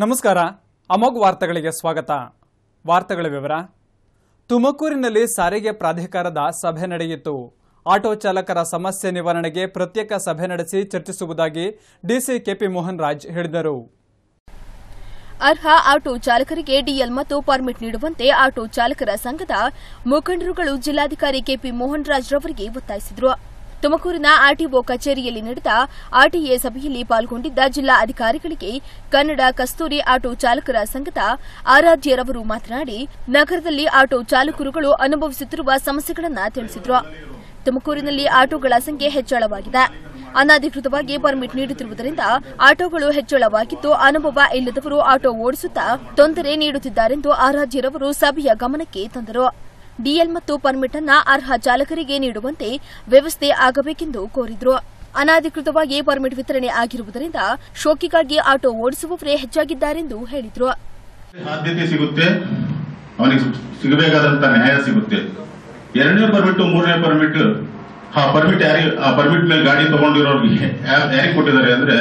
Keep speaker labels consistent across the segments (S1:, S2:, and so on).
S1: ನಮಸ್ಕಾರ ಅಮೋಘ್ ವಾರ್ತೆಗಳಿಗೆ ಸ್ವಾಗತ ವಾರ್ತೆಗಳ ವಿವರ ತುಮಕೂರಿನಲ್ಲಿ ಸಾರಿಗೆ ಪ್ರಾಧಿಕಾರದ ಸಭೆ ನಡೆಯಿತು ಆಟೋ ಚಾಲಕರ ಸಮಸ್ಯೆ ನಿವಾರಣೆಗೆ ಪ್ರತ್ಯೇಕ ಸಭೆ ನಡೆಸಿ ಚರ್ಚಿಸುವುದಾಗಿ ಡಿಸಿ ಕೆಪಿ ಮೋಹನ್ ರಾಜ್ ಹೇಳಿದರು
S2: ಅರ್ಹ ಆಟೋ ಚಾಲಕರಿಗೆ ಡಿಎಲ್ ಮತ್ತು ಪರ್ಮಿಟ್ ನೀಡುವಂತೆ ಆಟೋ ಚಾಲಕರ ಸಂಘದ ಮುಖಂಡರುಗಳು ಜಿಲ್ಲಾಧಿಕಾರಿ ಕೆಪಿ ಮೋಹನ್ ರಾಜ್ ರವರಿಗೆ ಒತ್ತಾಯಿಸಿದರು ತುಮಕೂರಿನ ಆರ್ಟಿಒ ಕಚೇರಿಯಲ್ಲಿ ನಡೆದ ಆರ್ಟಿಎ ಸಭೆಯಲ್ಲಿ ಪಾಲ್ಗೊಂಡಿದ್ದ ಜಿಲ್ಲಾ ಅಧಿಕಾರಿಗಳಿಗೆ ಕನ್ನಡ ಕಸ್ತೂರಿ ಆಟೋ ಚಾಲಕರ ಸಂಘದ ಆರಾಧ್ಯರವರು ಮಾತನಾಡಿ ನಗರದಲ್ಲಿ ಆಟೋ ಚಾಲಕರುಗಳು ಅನುಭವಿಸುತ್ತಿರುವ ಸಮಸ್ಯೆಗಳನ್ನು ತಿಳಿಸಿದರು ತುಮಕೂರಿನಲ್ಲಿ ಆಟೋಗಳ ಸಂಖ್ಯೆ ಹೆಚ್ಚಳವಾಗಿದೆ ಅನಧಿಕೃತವಾಗಿ ಪರ್ಮಿಟ್ ನೀಡುತ್ತಿರುವುದರಿಂದ ಆಟೋಗಳು ಹೆಚ್ಚಳವಾಗಿದ್ದು ಅನುಭವ ಇಲ್ಲದವರು ಆಟೋ ಓಡಿಸುತ್ತಾ ತೊಂದರೆ ನೀಡುತ್ತಿದ್ದಾರೆಂದು ಆರಾಧ್ಯರವರು ಸಭೆಯ ಗಮನಕ್ಕೆ ತಂದರು ಡಿಎಲ್ ಮತ್ತು ಪರ್ಮಿಟ್ ಅನ್ನ ಅರ್ಹ ಚಾಲಕರಿಗೆ ನೀಡುವಂತೆ ವ್ಯವಸ್ಥೆ ಆಗಬೇಕೆಂದು ಕೋರಿದರು ಅನಧಿಕೃತವಾಗಿ ಪರ್ಮಿಟ್ ವಿತರಣೆ ಆಗಿರುವುದರಿಂದ ಶೋಕಿಗಾಗಿ ಆಟೋ ಓಡಿಸುವವರೇ ಹೆಚ್ಚಾಗಿದ್ದಾರೆಂದು ಹೇಳಿದರು
S3: ಆದ್ಯತೆ ಸಿಗುತ್ತೆ ಅವನಿಗೆ ಸಿಗಬೇಕಾದಂತ ನ್ಯಾಯ ಸಿಗುತ್ತೆ ಎರಡನೇ ಪರ್ಮಿಟ್ ಮೂರನೇ ಪರ್ಮಿಟ್ ಆ ಪರ್ಮಿಟ್ ಯಾರಿಗೆ ಆ ಪರ್ಮಿಟ್ ಮೇಲೆ ಗಾಡಿ ತಗೊಂಡಿರೋರಿಗೆ ಯಾರಿಗೆ ಕೊಟ್ಟಿದ್ದಾರೆ ಅಂದ್ರೆ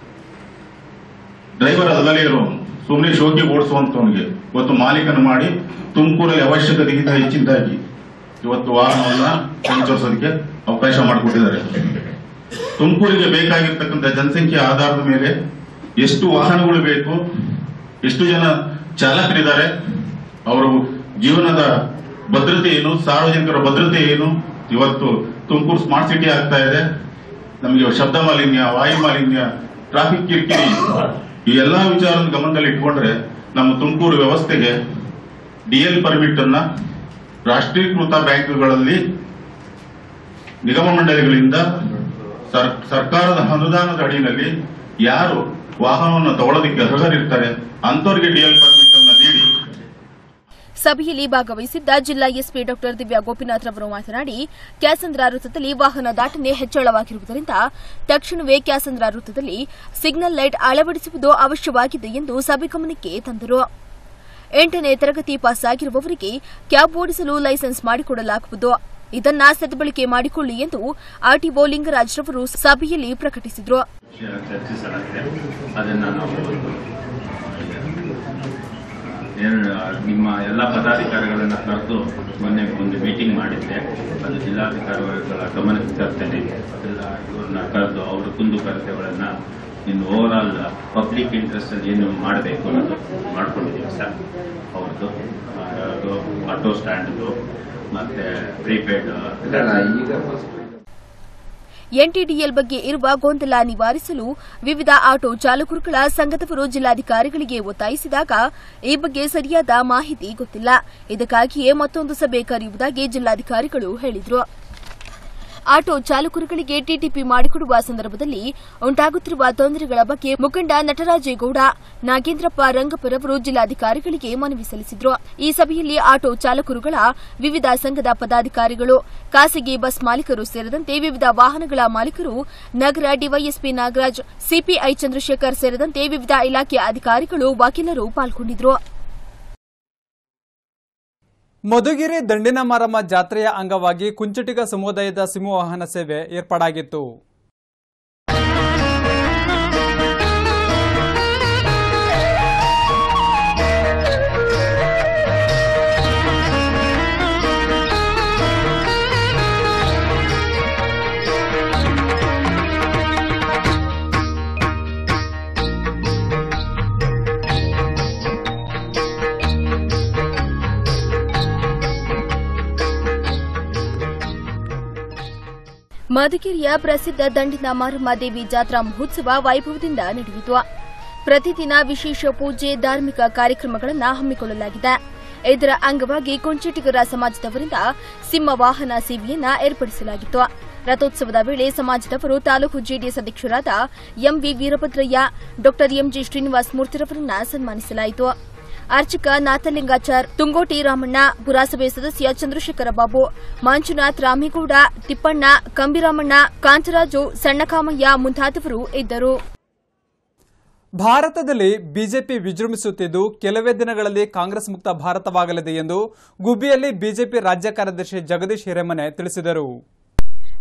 S3: ಡ್ರೈವರ್ ಅದರಲ್ಲೇ ಇರೋನು ಸುಮ್ಮನೆ ಶೋಕಿ ಓಡಿಸುವಂತವನಿಗೆ ಇವತ್ತು ಮಾಲೀಕನ ಮಾಡಿ ತುಮಕೂರಲ್ಲಿ ಅವಶ್ಯಕತೆಗಿಂತ ಹೆಚ್ಚಿನದಾಗಿ ಇವತ್ತು ವಾಹನವನ್ನ ಸಂಚರಿಸೋದಕ್ಕೆ ಅವಕಾಶ ಮಾಡಿಕೊಟ್ಟಿದ್ದಾರೆ ತುಮಕೂರಿಗೆ ಬೇಕಾಗಿರ್ತಕ್ಕಂಥ ಜನಸಂಖ್ಯೆ ಆಧಾರದ ಮೇಲೆ ಎಷ್ಟು ವಾಹನಗಳು ಬೇಕು ಎಷ್ಟು ಜನ ಚಾಲಕರಿದ್ದಾರೆ ಅವರ ಜೀವನದ ಭದ್ರತೆ ಏನು ಸಾರ್ವಜನಿಕರ ಭದ್ರತೆ ಏನು ಇವತ್ತು ತುಮಕೂರು ಸ್ಮಾರ್ಟ್ ಸಿಟಿ ಆಗ್ತಾ ಇದೆ ನಮಗೆ ಶಬ್ದ ಮಾಲಿನ್ಯ ವಾಯು ಮಾಲಿನ್ಯ ಟ್ರಾಫಿಕ್ ಕಿರಿಕಿರಿ ಈ ಎಲ್ಲಾ ವಿಚಾರವನ್ನು ಗಮನದಲ್ಲಿ ಇಟ್ಕೊಂಡ್ರೆ ನಮ್ಮ ತುಮಕೂರು ವ್ಯವಸ್ಥೆಗೆ ಡಿಎಲ್ ಪರ್ಮಿಟ್ ಅನ್ನ ರಾಷ್ಟ್ರೀಕೃತ ಬ್ಯಾಂಕ್ಗಳಲ್ಲಿ ನಿಗಮ ಮಂಡಳಿಗಳಿಂದ ಸರ್- ಸರ್ಕಾರದ ಅನುದಾನದ ಅಡಿಯಲ್ಲಿ ಯಾರು ವಾಹನವನ್ನು ತಗೊಳ್ಳೋದಕ್ಕೆ ಅರ್ಹರಿರ್ತಾರೆ ಅಂತವರಿಗೆ ಡಿಎಲ್ ಪರ್ಮಿಟ್ ಅನ್ನ ನೀಡಿ
S2: ಸಭೆಯಲ್ಲಿ ಭಾಗವಹಿಸಿದ್ದ ಜಿಲ್ಲಾ ಎಸ್ಪಿ ಡಾ ದಿವ್ಯಾ ಗೋಪಿನಾಥ್ ರವರು ಮಾತನಾಡಿ ಕ್ಯಾಸಂದ್ರ ವೃತ್ತದಲ್ಲಿ ವಾಹನ ದಾಟನೆ ಹೆಚ್ಚಳವಾಗಿರುವುದರಿಂದ ತಕ್ಷಣವೇ ಕ್ಯಾಸಂದ್ರ ವೃತ್ತದಲ್ಲಿ ಸಿಗ್ನಲ್ ಲೈಟ್ ಅಳವಡಿಸುವುದು ಅವಶ್ಯವಾಗಿದೆ ಎಂದು ಸಭೆ ಗಮನಕ್ಕೆ ತಂದರು ಎಂಟನೇ ತರಗತಿ ಪಾಸ್ ಆಗಿರುವವರಿಗೆ ಕ್ಯಾಬ್ ಓಡಿಸಲು ಲೈಸೆನ್ಸ್ ಮಾಡಿಕೊಡಲಾಗುವುದು ಇದನ್ನ ಸದ್ಬಳಕೆ ಮಾಡಿಕೊಳ್ಳಿ ಎಂದು ಆರ್ಟಿಒ ಲಿಂಗರಾಜ್ ರವರು ಸಭೆಯಲ್ಲಿ ಪ್ರಕಟಿಸಿದರು
S4: ವಿಷಯ ಚರ್ಚಿಸಲಾಗಿದೆ ಅದನ್ನು ನಾವು ಏನು ನಿಮ್ಮ ಎಲ್ಲ ಪದಾಧಿಕಾರಿಗಳನ್ನು ಕರೆದು ಮೊನ್ನೆ ಒಂದು ಮೀಟಿಂಗ್ ಮಾಡಿದ್ದೆ ಅದು ಜಿಲ್ಲಾಧಿಕಾರಿಗಳ ಗಮನಕ್ಕೆ ತರ್ತೇನೆ ಅದೆಲ್ಲ ಇವ್ರನ್ನ ಕರೆದು ಅವರ ಕುಂದುಕೊರತೆಗಳನ್ನು ಇನ್ನು ಓವರ್ ಆಲ್ ಪಬ್ಲಿಕ್ ಇಂಟ್ರೆಸ್ಟ್ ಅಲ್ಲಿ ಏನು ಮಾಡಬೇಕು ಅನ್ನೋದು ಮಾಡ್ಕೊಂಡಿದ್ದೀವಿ ಸರ್ ಅವ್ರದ್ದು ಆ, ಯಾವ್ದು ಆಟೋ ಸ್ಟ್ಯಾಂಡ್ದು ಮತ್ತೆ ಪ್ರೀಪೇಡ್
S2: ಎನ್ಟಿಡಿಎಲ್ ಬಗ್ಗೆ ಇರುವ ಗೊಂದಲ ನಿವಾರಿಸಲು ವಿವಿಧ ಆಟೋ ಚಾಲಕರುಗಳ ಸಂಘದವರು ಜಿಲ್ಲಾಧಿಕಾರಿಗಳಿಗೆ ಒತ್ತಾಯಿಸಿದಾಗ ಈ ಬಗ್ಗೆ ಸರಿಯಾದ ಮಾಹಿತಿ ಗೊತ್ತಿಲ್ಲ ಇದಕ್ಕಾಗಿಯೇ ಮತ್ತೊಂದು ಸಭೆ ಕರೆಯುವುದಾಗಿ ಜಿಲ್ಲಾಧಿಕಾರಿಗಳು ಹೇಳಿದರು ಆಟೋ ಚಾಲಕರುಗಳಿಗೆ ಟಿಟಿಪಿ ಮಾಡಿಕೊಡುವ ಸಂದರ್ಭದಲ್ಲಿ ಉಂಟಾಗುತ್ತಿರುವ ತೊಂದರೆಗಳ ಬಗ್ಗೆ ಮುಖಂಡ ನಟರಾಜೇಗೌಡ ನಾಗೇಂದ್ರಪ್ಪ ರಂಗಪುರವರು ಜಿಲ್ಲಾಧಿಕಾರಿಗಳಿಗೆ ಮನವಿ ಸಲ್ಲಿಸಿದರು ಈ ಸಭೆಯಲ್ಲಿ ಆಟೋ ಚಾಲಕರುಗಳ ವಿವಿಧ ಸಂಘದ ಪದಾಧಿಕಾರಿಗಳು ಖಾಸಗಿ ಬಸ್ ಮಾಲೀಕರು ಸೇರಿದಂತೆ ವಿವಿಧ ವಾಹನಗಳ ಮಾಲೀಕರು ನಗರ ಡಿವೈಎಸ್ಪಿ ನಾಗರಾಜ್ ಸಿಪಿಐ ಚಂದ್ರಶೇಖರ್ ಸೇರಿದಂತೆ ವಿವಿಧ ಇಲಾಖೆಯ ಅಧಿಕಾರಿಗಳು ವಕೀಲರು ಪಾಲ್ಗೊಂಡಿದ್ದರು
S1: ಮಧುಗಿರಿ ದಂಡಿನ ಮಾರಮ್ಮ ಜಾತ್ರೆಯ ಅಂಗವಾಗಿ ಕುಂಚಟಿಗ ಸಮುದಾಯದ ಸಿಂಹವಾಹನ ಸೇವೆ ಏರ್ಪಾಡಾಗಿತ್ತು
S2: ಮಧುಗಿರಿಯ ಪ್ರಸಿದ್ಧ ದಂಡಿನ ಮಾರಮ್ಮ ದೇವಿ ಜಾತ್ರಾ ಮಹೋತ್ಸವ ವೈಭವದಿಂದ ನಡೆಯಿತು ಪ್ರತಿದಿನ ವಿಶೇಷ ಪೂಜೆ ಧಾರ್ಮಿಕ ಕಾರ್ಯಕ್ರಮಗಳನ್ನು ಹಮ್ಮಿಕೊಳ್ಳಲಾಗಿದೆ ಇದರ ಅಂಗವಾಗಿ ಕುಂಚಿಟಿಗರ ಸಮಾಜದವರಿಂದ ಸಿಂಹ ವಾಹನ ಸೇವೆಯನ್ನ ಏರ್ಪಡಿಸಲಾಗಿತ್ತು ರಥೋತ್ಸವದ ವೇಳೆ ಸಮಾಜದವರು ತಾಲೂಕು ಜೆಡಿಎಸ್ ಅಧ್ಯಕ್ಷರಾದ ಎಂವಿ ವೀರಭದ್ರಯ್ಯ ಡಾ ಎಂಜಿ ಶ್ರೀನಿವಾಸ ಮೂರ್ತಿರವರನ್ನ ಸನ್ಮಾನಿಸಲಾಯಿತು ಅರ್ಚಕ ನಾಥಲಿಂಗಾಚಾರ್ ತುಂಗೋಟಿ ರಾಮಣ್ಣ ಪುರಸಭೆ ಸದಸ್ಯ ಚಂದ್ರಶೇಖರ ಬಾಬು ಮಂಜುನಾಥ್ ರಾಮೇಗೌಡ ತಿಪ್ಪಣ್ಣ ಕಂಬಿರಾಮಣ್ಣ ಕಾಂತರಾಜು ಸಣ್ಣಕಾಮಯ್ಯ ಮುಂತಾದವರು ಇದ್ದರು
S1: ಭಾರತದಲ್ಲಿ ಬಿಜೆಪಿ ವಿಜೃಂಭಿಸುತ್ತಿದ್ದು ಕೆಲವೇ ದಿನಗಳಲ್ಲಿ ಕಾಂಗ್ರೆಸ್ ಮುಕ್ತ ಭಾರತವಾಗಲಿದೆ ಎಂದು ಗುಬ್ಬಿಯಲ್ಲಿ ಬಿಜೆಪಿ ರಾಜ್ಯ ಕಾರ್ಯದರ್ಶಿ ಜಗದೀಶ್ ಹಿರೇಮನೆ ತಿಳಿಸಿದರು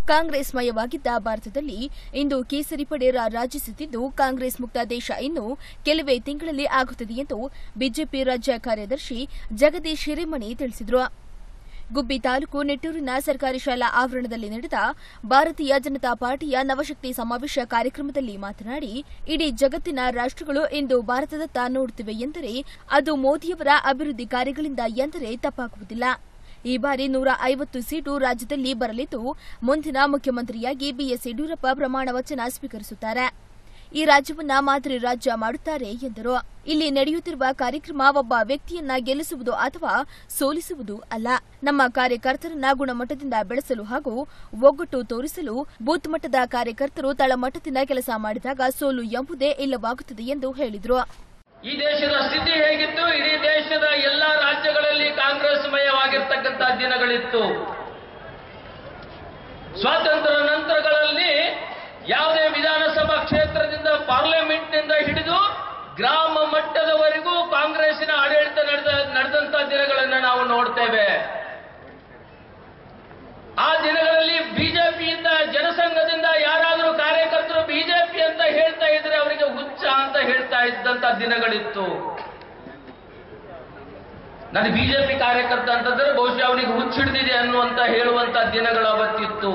S2: ಕಾಂಗ್ರೆಸ್ ಮಯವಾಗಿದ್ದ ಭಾರತದಲ್ಲಿ ಇಂದು ಕೇಸರಿ ಪಡೆ ರಾರಾಜಿಸುತ್ತಿದ್ದು ಕಾಂಗ್ರೆಸ್ ಮುಕ್ತ ದೇಶ ಇನ್ನು ಕೆಲವೇ ತಿಂಗಳಲ್ಲಿ ಆಗುತ್ತದೆ ಎಂದು ಬಿಜೆಪಿ ರಾಜ್ಯ ಕಾರ್ಯದರ್ಶಿ ಜಗದೀಶ್ ಹಿರೇಮಣಿ ತಿಳಿಸಿದರು ಗುಬ್ಬಿ ತಾಲೂಕು ನೆಟ್ಟೂರಿನ ಸರ್ಕಾರಿ ಶಾಲಾ ಆವರಣದಲ್ಲಿ ನಡೆದ ಭಾರತೀಯ ಜನತಾ ಪಾರ್ಟಿಯ ನವಶಕ್ತಿ ಸಮಾವೇಶ ಕಾರ್ಯಕ್ರಮದಲ್ಲಿ ಮಾತನಾಡಿ ಇಡೀ ಜಗತ್ತಿನ ರಾಷ್ಟ್ರಗಳು ಇಂದು ಭಾರತದತ್ತ ನೋಡುತ್ತಿವೆ ಎಂದರೆ ಅದು ಮೋದಿಯವರ ಅಭಿವೃದ್ಧಿ ಕಾರ್ಯಗಳಿಂದ ಎಂದರೆ ತಪ್ಪಾಗುವುದಿಲ್ಲ ಈ ಬಾರಿ ನೂರ ಐವತ್ತು ಸೀಟು ರಾಜ್ಯದಲ್ಲಿ ಬರಲಿದ್ದು ಮುಂದಿನ ಮುಖ್ಯಮಂತ್ರಿಯಾಗಿ ಬಿಎಸ್ ಯಡಿಯೂರಪ್ಪ ಪ್ರಮಾಣ ವಚನ ಸ್ವೀಕರಿಸುತ್ತಾರೆ ಈ ರಾಜ್ಯವನ್ನ ಮಾದರಿ ರಾಜ್ಯ ಮಾಡುತ್ತಾರೆ ಎಂದರು ಇಲ್ಲಿ ನಡೆಯುತ್ತಿರುವ ಕಾರ್ಯಕ್ರಮ ಒಬ್ಬ ವ್ಯಕ್ತಿಯನ್ನ ಗೆಲ್ಲಿಸುವುದು ಅಥವಾ ಸೋಲಿಸುವುದು ಅಲ್ಲ ನಮ್ಮ ಕಾರ್ಯಕರ್ತರನ್ನ ಗುಣಮಟ್ಟದಿಂದ ಬೆಳೆಸಲು ಹಾಗೂ ಒಗ್ಗಟ್ಟು ತೋರಿಸಲು ಬೂತ್ ಮಟ್ಟದ ಕಾರ್ಯಕರ್ತರು ತಳಮಟ್ಟದಿಂದ ಕೆಲಸ ಮಾಡಿದಾಗ ಸೋಲು ಎಂಬುದೇ ಇಲ್ಲವಾಗುತ್ತದೆ ಎಂದು ಹೇಳಿದರು
S5: ಈ ದೇಶದ ಸ್ಥಿತಿ ಹೇಗಿತ್ತು ಇಡೀ ದೇಶದ ಎಲ್ಲ ರಾಜ್ಯಗಳಲ್ಲಿ ಕಾಂಗ್ರೆಸ್ ಮಯವಾಗಿರ್ತಕ್ಕಂಥ ದಿನಗಳಿತ್ತು ಸ್ವಾತಂತ್ರ್ಯ ನಂತರಗಳಲ್ಲಿ ಯಾವುದೇ ವಿಧಾನಸಭಾ ಕ್ಷೇತ್ರದಿಂದ ಪಾರ್ಲಿಮೆಂಟ್ನಿಂದ ಹಿಡಿದು ಗ್ರಾಮ ಮಟ್ಟದವರೆಗೂ ಕಾಂಗ್ರೆಸ್ಸಿನ ಆಡಳಿತ ನಡೆದ ನಡೆದಂತ ದಿನಗಳನ್ನು ನಾವು ನೋಡ್ತೇವೆ ಆ ದಿನಗಳಲ್ಲಿ ಬಿಜೆಪಿಯಿಂದ ಜನಸಂಘದಿಂದ ಯಾರಾದರೂ ಕಾರ್ಯಕರ್ತರು ಬಿಜೆಪಿ ಅಂತ ಹೇಳ್ತಾ ಇದ್ರೆ ಅವರಿಗೆ ಹುಚ್ಚ ಅಂತ ಹೇಳ್ತಾ ಇದ್ದಂತ ದಿನಗಳಿತ್ತು ನಾನು ಬಿಜೆಪಿ ಕಾರ್ಯಕರ್ತ ಅಂತಂದ್ರೆ ಬಹುಶಃ ಅವನಿಗೆ ಹುಚ್ಚಿಡ್ದಿದೆ ಅನ್ನುವಂತ ಹೇಳುವಂತ ದಿನಗಳು ಅವತ್ತಿತ್ತು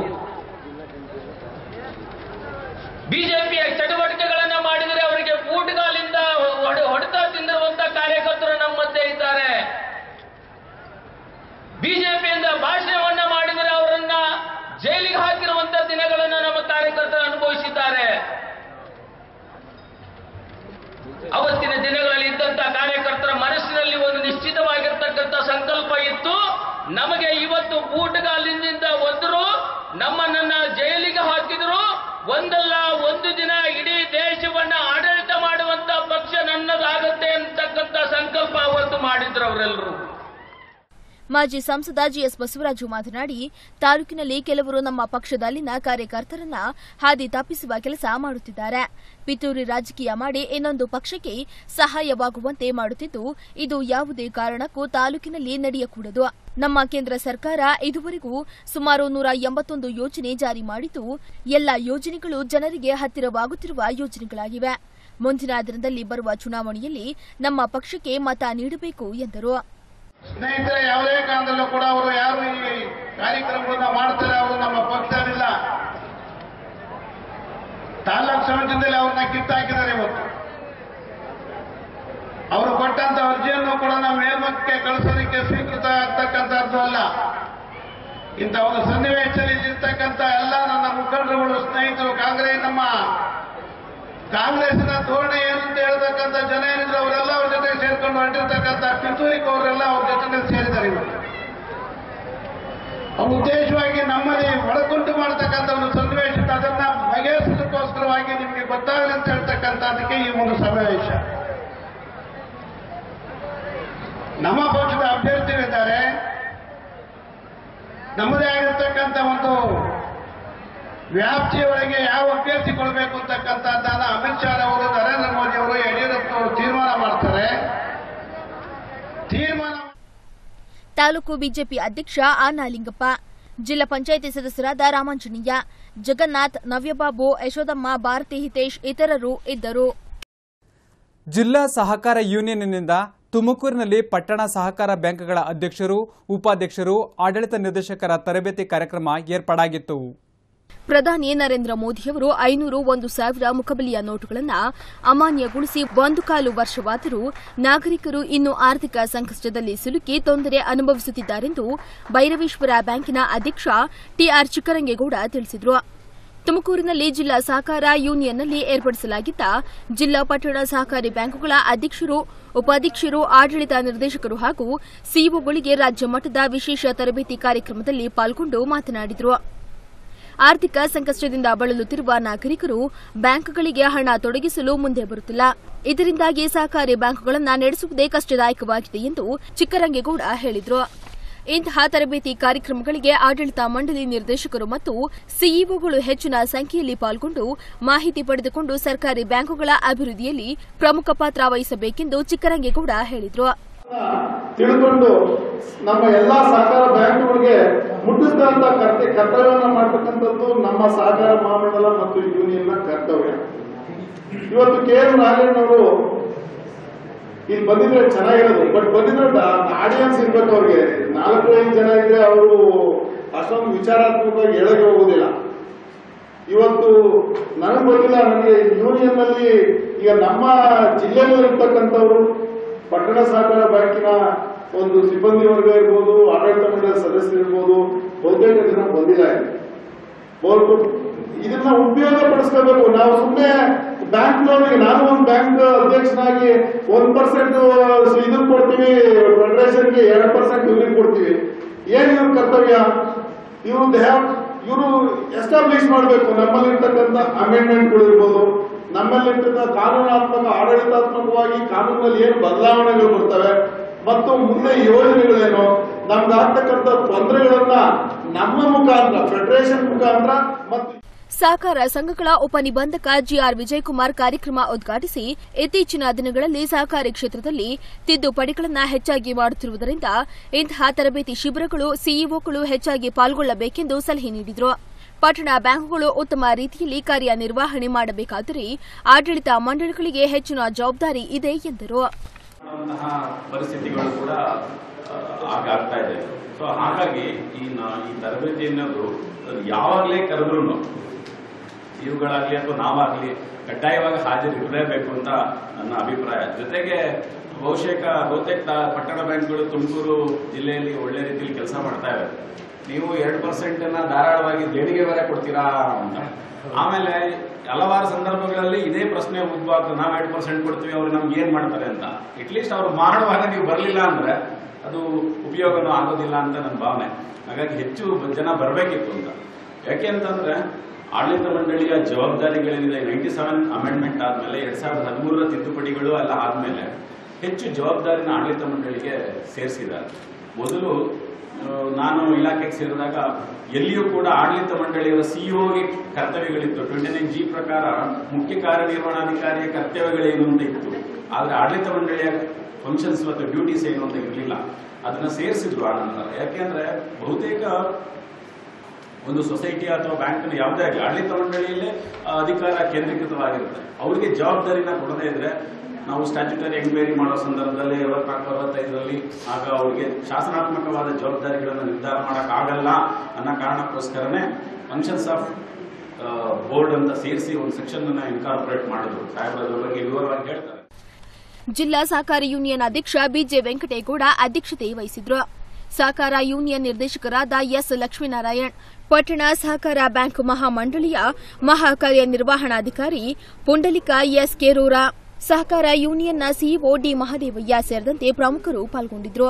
S5: ಬಿಜೆಪಿಯ ಚಟುವಟಿಕೆಗಳನ್ನ ಮಾಡಿದರೆ ಅವರಿಗೆ ಬೂಟ್ಗಾಲಿಂದ ಹೊಡೆ- ಹೊಡೆತ ತಿಂದಿರುವಂತ ಕಾರ್ಯಕರ್ತರು ನಮ್ಮ ಮಧ್ಯೆ ಇದ್ದಾರೆ ಬಿಜೆಪಿಯಿಂದ ಭಾಷಣವನ್ನ ಮಾಡಿದರೆ ಅವರನ್ನ ಜೈಲಿಗೆ ಹಾಕಿರುವಂತ ದಿನಗಳನ್ನು ನಮ್ಮ ಕಾರ್ಯಕರ್ತರು ಅನುಭವಿಸಿದ್ದಾರೆ ಅವತ್ತಿನ ದಿನಗಳಲ್ಲಿ ಇದ್ದಂತ ಕಾರ್ಯಕರ್ತರ ಮನಸ್ಸಿನಲ್ಲಿ ಒಂದು ನಿಶ್ಚಿತವಾಗಿರ್ತಕ್ಕಂಥ ಸಂಕಲ್ಪ ಇತ್ತು ನಮಗೆ ಇವತ್ತು ಬೂಟುಗಾಲಿನಿಂದ ಒದ್ರು ನಮ್ಮನ್ನ ಜೈಲಿಗೆ ಹಾಕಿದ್ರು ಒಂದಲ್ಲ ಒಂದು ದಿನ ಇಡೀ ದೇಶವನ್ನ ಆಡಳಿತ ಮಾಡುವಂತ ಪಕ್ಷ ನನ್ನದಾಗತ್ತೆ ಅಂತಕ್ಕಂಥ ಸಂಕಲ್ಪ ಅವತ್ತು ಮಾಡಿದ್ರು ಅವರೆಲ್ಲರೂ
S2: ಮಾಜಿ ಸಂಸದ ಜಿಎಸ್ ಬಸವರಾಜು ಮಾತನಾಡಿ ತಾಲೂಕಿನಲ್ಲಿ ಕೆಲವರು ನಮ್ಮ ಪಕ್ಷದಲ್ಲಿನ ಕಾರ್ಯಕರ್ತರನ್ನ ಹಾದಿ ತಪ್ಪಿಸುವ ಕೆಲಸ ಮಾಡುತ್ತಿದ್ದಾರೆ ಪಿತೂರಿ ರಾಜಕೀಯ ಮಾಡಿ ಇನ್ನೊಂದು ಪಕ್ಷಕ್ಕೆ ಸಹಾಯವಾಗುವಂತೆ ಮಾಡುತ್ತಿದ್ದು ಇದು ಯಾವುದೇ ಕಾರಣಕ್ಕೂ ತಾಲೂಕಿನಲ್ಲಿ ನಡೆಯಕೂಡದು ನಮ್ಮ ಕೇಂದ್ರ ಸರ್ಕಾರ ಇದುವರೆಗೂ ಸುಮಾರು ನೂರ ಎಂಬತ್ತೊಂದು ಯೋಜನೆ ಜಾರಿ ಮಾಡಿದ್ದು ಎಲ್ಲ ಯೋಜನೆಗಳು ಜನರಿಗೆ ಹತ್ತಿರವಾಗುತ್ತಿರುವ ಯೋಜನೆಗಳಾಗಿವೆ ಮುಂದಿನ ದಿನದಲ್ಲಿ ಬರುವ ಚುನಾವಣೆಯಲ್ಲಿ ನಮ್ಮ ಪಕ್ಷಕ್ಕೆ ಮತ ನೀಡಬೇಕು ಎಂದರು
S6: ಸ್ನೇಹಿತರೆ ಯಾವುದೇ ಕಾರಣದಲ್ಲೂ ಕೂಡ ಅವರು ಯಾರು ಈ ಕಾರ್ಯಕ್ರಮಗಳನ್ನ ಮಾಡ್ತಾರೆ ಅವರು ನಮ್ಮ ಪಕ್ಷದಲ್ಲಿಲ್ಲ ತಾಲೂಕ್ ಸಮಿತಿಯಲ್ಲಿ ಅವ್ರನ್ನ ಕಿತ್ತಾಕಿದ್ದಾರೆ ಇವತ್ತು ಅವರು ಕೊಟ್ಟಂತ ಅರ್ಜಿಯನ್ನು ಕೂಡ ನಾವು ಮೇಲ್ಮಕ್ಕೆ ಕಳಿಸೋದಕ್ಕೆ ಸ್ವೀಕೃತ ಆಗ್ತಕ್ಕಂಥದ್ದು ಅಲ್ಲ ಇಂಥ ಒಂದು ಸನ್ನಿವೇಶದಲ್ಲಿ ಇರ್ತಕ್ಕಂಥ ಎಲ್ಲ ನನ್ನ ಮುಖಂಡರುಗಳು ಸ್ನೇಹಿತರು ಕಾಂಗ್ರೆಸ್ ನಮ್ಮ ಕಾಂಗ್ರೆಸ್ನ ಧೋರಣೆ ಏನು ಅಂತ ಹೇಳ್ತಕ್ಕಂಥ ಜನ ಏನಿದ್ರು ಅವರೆಲ್ಲ ಅವ್ರ ಜೊತೆ ಸೇರ್ಕೊಂಡು ಹೊರಟಿರ್ತಕ್ಕಂಥ ಪಿತೂರಿಕ್ ಅವರೆಲ್ಲ ಅವ್ರ ಜೊತೆ ಸೇರಿದ್ದಾರೆ ಇವತ್ತು ಅವ್ರ ಉದ್ದೇಶವಾಗಿ ನಮ್ಮಲ್ಲಿ ಒಳಗುಂಟು ಮಾಡತಕ್ಕಂಥ ಒಂದು ಸನ್ನಿವೇಶ ಇತ್ತು. ಅದನ್ನ ಬಗೆಹರಿಸೋದಕ್ಕೋಸ್ಕರವಾಗಿ ನಿಮಗೆ ಗೊತ್ತಾಗಲಿ ಅಂತ ಹೇಳ್ತಕ್ಕಂಥದಕ್ಕೆ ಈ ಒಂದು ಸಮಾವೇಶ ನಮ್ಮ ಪಕ್ಷದ ಅಭ್ಯರ್ಥಿಗಳಿದ್ದಾರೆ ನಮ್ಮದೇ ಆಗಿರ್ತಕ್ಕಂಥ ಒಂದು ವ್ಯಾಪ್ತಿಯವರೆಗೆ ಯಾವ ಅಭ್ಯರ್ಥಿ ಕೊಡಬೇಕು ಅಂತಕ್ಕಂಥದ್ದನ್ನ ಅಮಿತ್ ಶಾ ಅವರು ನರೇಂದ್ರ ಮೋದಿ ಅವರು ಯಡಿಯೂರಪ್ಪ ಅವರು ತೀರ್ಮಾನ ಮಾಡ್ತಾರೆ ತೀರ್ಮಾನ
S2: ತಾಲೂಕು ಬಿಜೆಪಿ ಅಧ್ಯಕ್ಷ ಆನಾಲಿಂಗಪ್ಪ ಜಿಲ್ಲಾ ಪಂಚಾಯಿತಿ ಸದಸ್ಯರಾದ ರಾಮಾಂಜನೇಯ ಜಗನ್ನಾಥ್ ನವ್ಯಬಾಬು ಯಶೋದಮ್ಮ ಭಾರತಿ ಹಿತೇಶ್ ಇತರರು ಇದ್ದರು
S1: ಜಿಲ್ಲಾ ಸಹಕಾರ ಯೂನಿಯನ್ನಿಂದ ತುಮಕೂರಿನಲ್ಲಿ ಪಟ್ಟಣ ಸಹಕಾರ ಬ್ಯಾಂಕ್ಗಳ ಅಧ್ಯಕ್ಷರು ಉಪಾಧ್ಯಕ್ಷರು ಆಡಳಿತ ನಿರ್ದೇಶಕರ ತರಬೇತಿ ಕಾರ್ಯಕ್ರಮ ಏರ್ಪಾಡಾಗಿತ್ತು
S2: ಪ್ರಧಾನಿ ನರೇಂದ್ರ ಮೋದಿಯವರು ಐನೂರು ಒಂದು ಸಾವಿರ ಮುಖಬೆಲೆಯ ನೋಟುಗಳನ್ನು ಅಮಾನ್ಯಗೊಳಿಸಿ ಒಂದು ಕಾಲು ವರ್ಷವಾದರೂ ನಾಗರಿಕರು ಇನ್ನೂ ಆರ್ಥಿಕ ಸಂಕಷ್ಟದಲ್ಲಿ ಸಿಲುಕಿ ತೊಂದರೆ ಅನುಭವಿಸುತ್ತಿದ್ದಾರೆಂದು ಭೈರವೇಶ್ವರ ಬ್ಯಾಂಕಿನ ಅಧ್ಯಕ್ಷ ಟಿಆರ್ ಚಿಕ್ಕರಂಗೇಗೌಡ ತಿಳಿಸಿದರು ತುಮಕೂರಿನಲ್ಲಿ ಜಿಲ್ಲಾ ಸಹಕಾರ ಯೂನಿಯನ್ನಲ್ಲಿ ಏರ್ಪಡಿಸಲಾಗಿದ್ದ ಜಿಲ್ಲಾ ಪಟ್ಟಣ ಸಹಕಾರಿ ಬ್ಯಾಂಕುಗಳ ಅಧ್ಯಕ್ಷರು ಉಪಾಧ್ಯಕ್ಷರು ಆಡಳಿತ ನಿರ್ದೇಶಕರು ಹಾಗೂ ಸಿಇಒಗಳಿಗೆ ರಾಜ್ಯ ಮಟ್ಟದ ವಿಶೇಷ ತರಬೇತಿ ಕಾರ್ಯಕ್ರಮದಲ್ಲಿ ಪಾಲ್ಗೊಂಡು ಮಾತನಾಡಿದರು ಆರ್ಥಿಕ ಸಂಕಷ್ಟದಿಂದ ಬಳಲುತ್ತಿರುವ ನಾಗರಿಕರು ಬ್ಯಾಂಕ್ಗಳಿಗೆ ಹಣ ತೊಡಗಿಸಲು ಮುಂದೆ ಬರುತ್ತಿಲ್ಲ ಇದರಿಂದಾಗಿ ಸಹಕಾರಿ ಬ್ಯಾಂಕುಗಳನ್ನು ನಡೆಸುವುದೇ ಕಷ್ಟದಾಯಕವಾಗಿದೆ ಎಂದು ಚಿಕ್ಕರಂಗೇಗೌಡ ಹೇಳಿದರು ಇಂತಹ ತರಬೇತಿ ಕಾರ್ಯಕ್ರಮಗಳಿಗೆ ಆಡಳಿತ ಮಂಡಳಿ ನಿರ್ದೇಶಕರು ಮತ್ತು ಸಿಇಒಗಳು ಹೆಚ್ಚಿನ ಸಂಖ್ಯೆಯಲ್ಲಿ ಪಾಲ್ಗೊಂಡು ಮಾಹಿತಿ ಪಡೆದುಕೊಂಡು ಸರ್ಕಾರಿ ಬ್ಯಾಂಕುಗಳ ಅಭಿವೃದ್ಧಿಯಲ್ಲಿ ಪ್ರಮುಖ ಪಾತ್ರ ವಹಿಸಬೇಕೆಂದು ಚಿಕ್ಕರಂಗೇಗೌಡ ಹೇಳಿದರು
S6: ತಿಳ್ಕೊಂಡು ನಮ್ಮ ಎಲ್ಲಾ ಸಹಕಾರ ಬ್ಯಾಂಕುಗಳಿಗೆ ಮುಟ್ಟುತ್ತಾ
S7: ಅಂತ ಕರ್ತ ಕರ್ತವ್ಯವನ್ನ ಮಾಡ್ತಕ್ಕಂಥದ್ದು ನಮ್ಮ ಸಹಕಾರ ಮಹಾಮಂಡಲ ಮತ್ತು ಯೂನಿಯನ್ನ ಕರ್ತವ್ಯ ಇವತ್ತು ಕೆ ಎಂ ನಾರಾಯಣವರು ಇಲ್ಲಿ ಬಂದಿದ್ರೆ ಚೆನ್ನಾಗಿರೋದು ಬಟ್ ಬಂದಿದ್ರೆ ಆಡಿಯನ್ಸ್ ಇರ್ಬೇಕು ಅವ್ರಿಗೆ ನಾಲ್ಕು ಐದು ಜನ ಇದ್ರೆ ಅವರು ಅಷ್ಟೊಂದು ವಿಚಾರಾತ್ಮಕವಾಗಿ ಹೇಳಕ್ಕೆ ಹೋಗುದಿಲ್ಲ ಇವತ್ತು ನನಗೆ ಗೊತ್ತಿಲ್ಲ ನನಗೆ ಯೂನಿಯನ್ ನಲ್ಲಿ ಈಗ ನಮ್ಮ ಜಿಲ್ಲೆಯಲ್ಲಿರ್ತಕ್ಕಂಥವ್ರು ಪಟ್ಟಣ ಸಹಕಾರ ಬ್ಯಾಂಕಿನ ಒಂದು ಸಿಬ್ಬಂದಿ ವರ್ಗ ಇರ್ಬೋದು ಆಡಳಿತ ಮಂಡಳಿ ಸದಸ್ಯರು ಇರ್ಬೋದು ಬಹುತೇಕ ಜನ ಬಂದಿಲ್ಲ ಇಲ್ಲಿ. ಬಹು ಇದನ್ನ ಉಪಯೋಗ ಪಡಿಸ್ಕೋಬೇಕು ನಾವು ಸುಮ್ಮನೆ ಬ್ಯಾಂಕ್ ಲೋನ್ಗೆ ನಾನು ಒಂದು ಬ್ಯಾಂಕ್ ಅಧ್ಯಕ್ಷನಾಗಿ ಒಂದ್ ಪರ್ಸೆಂಟ್ ಇದಕ್ಕೆ ಕೊಡ್ತೀವಿ ಫೆಡರೇಷನ್ಗೆ ಎರಡ್ ಪರ್ಸೆಂಟ್ ಇವ್ರಿಗೆ ಕೊಡ್ತೀವಿ ಏನ್ ಇವ್ರ ಕರ್ತವ್ಯ ಇವ್ರು ಇವರು ಎಸ್ಟಾಬ್ಲಿಷ್ ಮಾಡಬೇಕು ನಮ್ಮಲ್ಲಿರ್ತಕ್ಕಂಥ ಅಮೆಂಡ್ಮೆಂಟ್ಗಳು ಇರ್ಬೋದು ನಮ್ಮಲ್ಲಿರ್ತಕ್ಕಂಥ ಕಾನೂನಾತ್ಮಕ ಆಡಳಿತಾತ್ಮಕವಾಗಿ ಕಾನೂನಲ್ಲಿ ಏನು ಬದಲಾವಣೆಗಳು ಬರ್ತವೆ ಮತ್ತು ಮುಂದೆ ಯೋಜನೆಗಳೇನು ನಮ್ಗಾಗ್ತಕ್ಕಂಥ ತೊಂದರೆಗಳನ್ನ ನಮ್ಮ ಮುಖಾಂತರ ಫೆಡರೇಷನ್ ಮುಖಾಂತರ ಮತ್ತು
S2: ಸಹಕಾರ ಸಂಘಗಳ ಉಪನಿಬಂಧಕ ಜಿಆರ್ ವಿಜಯಕುಮಾರ್ ಕಾರ್ಯಕ್ರಮ ಉದ್ಘಾಟಿಸಿ ಇತ್ತೀಚಿನ ದಿನಗಳಲ್ಲಿ ಸಹಕಾರಿ ಕ್ಷೇತ್ರದಲ್ಲಿ ತಿದ್ದುಪಡಿಗಳನ್ನು ಹೆಚ್ಚಾಗಿ ಮಾಡುತ್ತಿರುವುದರಿಂದ ಇಂತಹ ತರಬೇತಿ ಶಿಬಿರಗಳು ಸಿಇಒಗಳು ಹೆಚ್ಚಾಗಿ ಪಾಲ್ಗೊಳ್ಳಬೇಕೆಂದು ಸಲಹೆ ನೀಡಿದರು ಪಟ್ಟಣ ಬ್ಯಾಂಕುಗಳು ಉತ್ತಮ ರೀತಿಯಲ್ಲಿ ಕಾರ್ಯನಿರ್ವಹಣೆ ಮಾಡಬೇಕಾದರೆ ಆಡಳಿತ ಮಂಡಳಿಗಳಿಗೆ ಹೆಚ್ಚಿನ ಜವಾಬ್ದಾರಿ ಇದೆ ಎಂದರು
S8: ಅಂತಹ ಪರಿಸ್ಥಿತಿಗಳು ಕೂಡ ಆ, ಆಗಾಗ್ತಾ ಇದೆ ಸೊ ಹಾಗಾಗಿ ಈ ನಾ- ಈ ತರಬೇತಿ ಅನ್ನೋದು ಯಾವಾಗಲೇ ಕರೆದ್ರು ಇವುಗಳಾಗ್ಲಿ ಅಥವಾ ನಾವಾಗ್ಲಿ ಕಡ್ಡಾಯವಾಗಿ ಹಾಜರಿರಲೇಬೇಕು ಅಂತ ನನ್ನ ಅಭಿಪ್ರಾಯ ಜೊತೆಗೆ ಬಹುಶೇಕ ಬಹುತೇಕ ತಾ- ಪಟ್ಟಣ ಬ್ಯಾಂಕ್ಗಳು ತುಮಕೂರು ಜಿಲ್ಲೆಯಲ್ಲಿ ಒಳ್ಳೆ ರೀತಿಯಲ್ಲಿ ಕೆಲಸ ಮಾಡ್ತಾ ಇವೆ ನೀವು ಎರಡು ಪರ್ಸೆಂಟ್ ಅನ್ನ ಧಾರಾಳವಾಗಿ ದೇಣಿಗೆ ಬೇರೆ ಕೊಡ್ತೀರಾ ಅಂತ ಆಮೇಲೆ ಹಲವಾರು ಸಂದರ್ಭಗಳಲ್ಲಿ ಇದೇ ಪ್ರಶ್ನೆ ಉದ್ಭವ ಆಗ್ತದೆ ನಾವು ಎರಡು ಪರ್ಸೆಂಟ್ ಕೊಡ್ತೀವಿ ಅವ್ರು ನಮ್ಗೆ ಏನ್ ಮಾಡ್ತಾರೆ ಅಂತ ಅಟ್ಲೀಸ್ಟ್ ಅವ್ರು ಮಾಡುವಾಗ ನೀವು ಬರಲಿಲ್ಲ ಅಂದ್ರೆ ಅದು ಉಪಯೋಗನೂ ಆಗೋದಿಲ್ಲ ಅಂತ ನನ್ನ ಭಾವನೆ ಹಾಗಾಗಿ ಹೆಚ್ಚು ಜನ ಬರಬೇಕಿತ್ತು ಅಂತ ಯಾಕೆ ಅಂತಂದ್ರೆ ಆಡಳಿತ ಮಂಡಳಿಯ ಜವಾಬ್ದಾರಿಗಳೇನಿದೆ ನೈಂಟಿ ಸೆವೆನ್ ಅಮೆಂಡ್ಮೆಂಟ್ ಆದ್ಮೇಲೆ ಎರಡ್ ಸಾವಿರದ ಹದಿಮೂರರ ತಿದ್ದುಪಡಿಗಳು ಎಲ್ಲ ಆದ್ಮೇಲೆ ಹೆಚ್ಚು ಜವಾಬ್ದಾರಿನ ಆಡಳಿತ ಮಂಡಳಿಗೆ ಸೇರಿಸಿದ್ದಾರೆ ಮೊದಲು ಆ, ನಾನು ಇಲಾಖೆಗೆ ಸೇರಿದಾಗ ಎಲ್ಲಿಯೂ ಕೂಡ ಆಡಳಿತ ಮಂಡಳಿಯವರ ಸಿಇಒಗೆ ಕರ್ತವ್ಯಗಳಿತ್ತು ಟ್ವೆಂಟಿ ನೈನ್ ಜಿ ಪ್ರಕಾರ ಮುಖ್ಯ ಕಾರ್ಯನಿರ್ವಹಣಾಧಿಕಾರಿಯ ಕರ್ತವ್ಯಗಳೇನು ಅಂತ ಇತ್ತು ಆದ್ರೆ ಆಡಳಿತ ಮಂಡಳಿಯ ಫಂಕ್ಷನ್ಸ್ ಮತ್ತು ಡ್ಯೂಟೀಸ್ ಏನು ಅಂತ ಇರಲಿಲ್ಲ ಅದನ್ನ ಸೇರಿಸಿದ್ರು ಆ ನಂತರ ಯಾಕೆಂದ್ರೆ ಬಹುತೇಕ ಒಂದು ಸೊಸೈಟಿ ಅಥವಾ ಬ್ಯಾಂಕ್ನ ಯಾವುದೇ ಆಗಲಿ ಆಡಳಿತ ಮಂಡಳಿಯಲ್ಲೇ ಆ, ಅಧಿಕಾರ ಕೇಂದ್ರೀಕೃತವಾಗಿರುತ್ತೆ ಅವರಿಗೆ ಜವಾಬ್ದಾರಿನ ಕೊಡದೇ ಇದ್ರೆ ನಾವು ಸ್ಟ್ಯಾಚ್ಯುಟರಿ ಎಂಕ್ವೈರಿ ಮಾಡೋ ಸಂದರ್ಭದಲ್ಲಿ ಅರವತ್ನಾಲ್ಕು ಅರವತ್ತೈದರಲ್ಲಿ ಆಗ ಅವರಿಗೆ ಶಾಸನಾತ್ಮಕವಾದ ಜವಾಬ್ದಾರಿಗಳನ್ನು ನಿರ್ಧಾರ ಮಾಡೋಕ್ಕಾಗಲ್ಲ ಅನ್ನೋ ಕಾರಣಕ್ಕೋಸ್ಕರನೇ ಫಂಕ್ಷನ್ಸ್ ಆಫ್ ಬೋರ್ಡ್ ಅಂತ ಸೇರಿಸಿ ಒಂದು ಸೆಕ್ಷನ್ ಅನ್ನ ಇನ್ಕಾರ್ಪೊರೇಟ್ ಮಾಡಿದ್ರು ಸಾಹೇಬ್ರ ಅದ್ರ ಬಗ್ಗೆ ವಿವರವಾಗಿ ಹೇಳ್ತಾರೆ
S2: ಜಿಲ್ಲಾ ಸಹಕಾರಿ ಯೂನಿಯನ್ ಅಧ್ಯಕ್ಷ ಬಿಜೆ ವೆಂಕಟೇಗೌಡ ಅಧ್ಯಕ್ಷತೆ ವಹಿಸಿದ್ರು ಸಹಕಾರ ಯೂನಿಯನ್ ನಿರ್ದೇಶಕರಾದ ಎಸ್ ಲಕ್ಷ್ಮೀನಾರಾಯಣ್ ಪಟ್ಟಣ ಸಹಕಾರ ಬ್ಯಾಂಕ್ ಮಹಾಮಂಡಳಿಯ ಮಹಾ ಕಾರ್ಯನಿರ್ವಹಣಾಧಿಕಾರಿ ಪುಂಡಲಿಕ ಎಸ್ ಕೇರೂರ ಸಹಕಾರ ಯೂನಿಯನ್ನ ಸಿಇಒ ಡಿ ಮಹದೇವಯ್ಯ ಸೇರಿದಂತೆ ಪ್ರಮುಖರು ಪಾಲ್ಗೊಂಡಿದ್ರು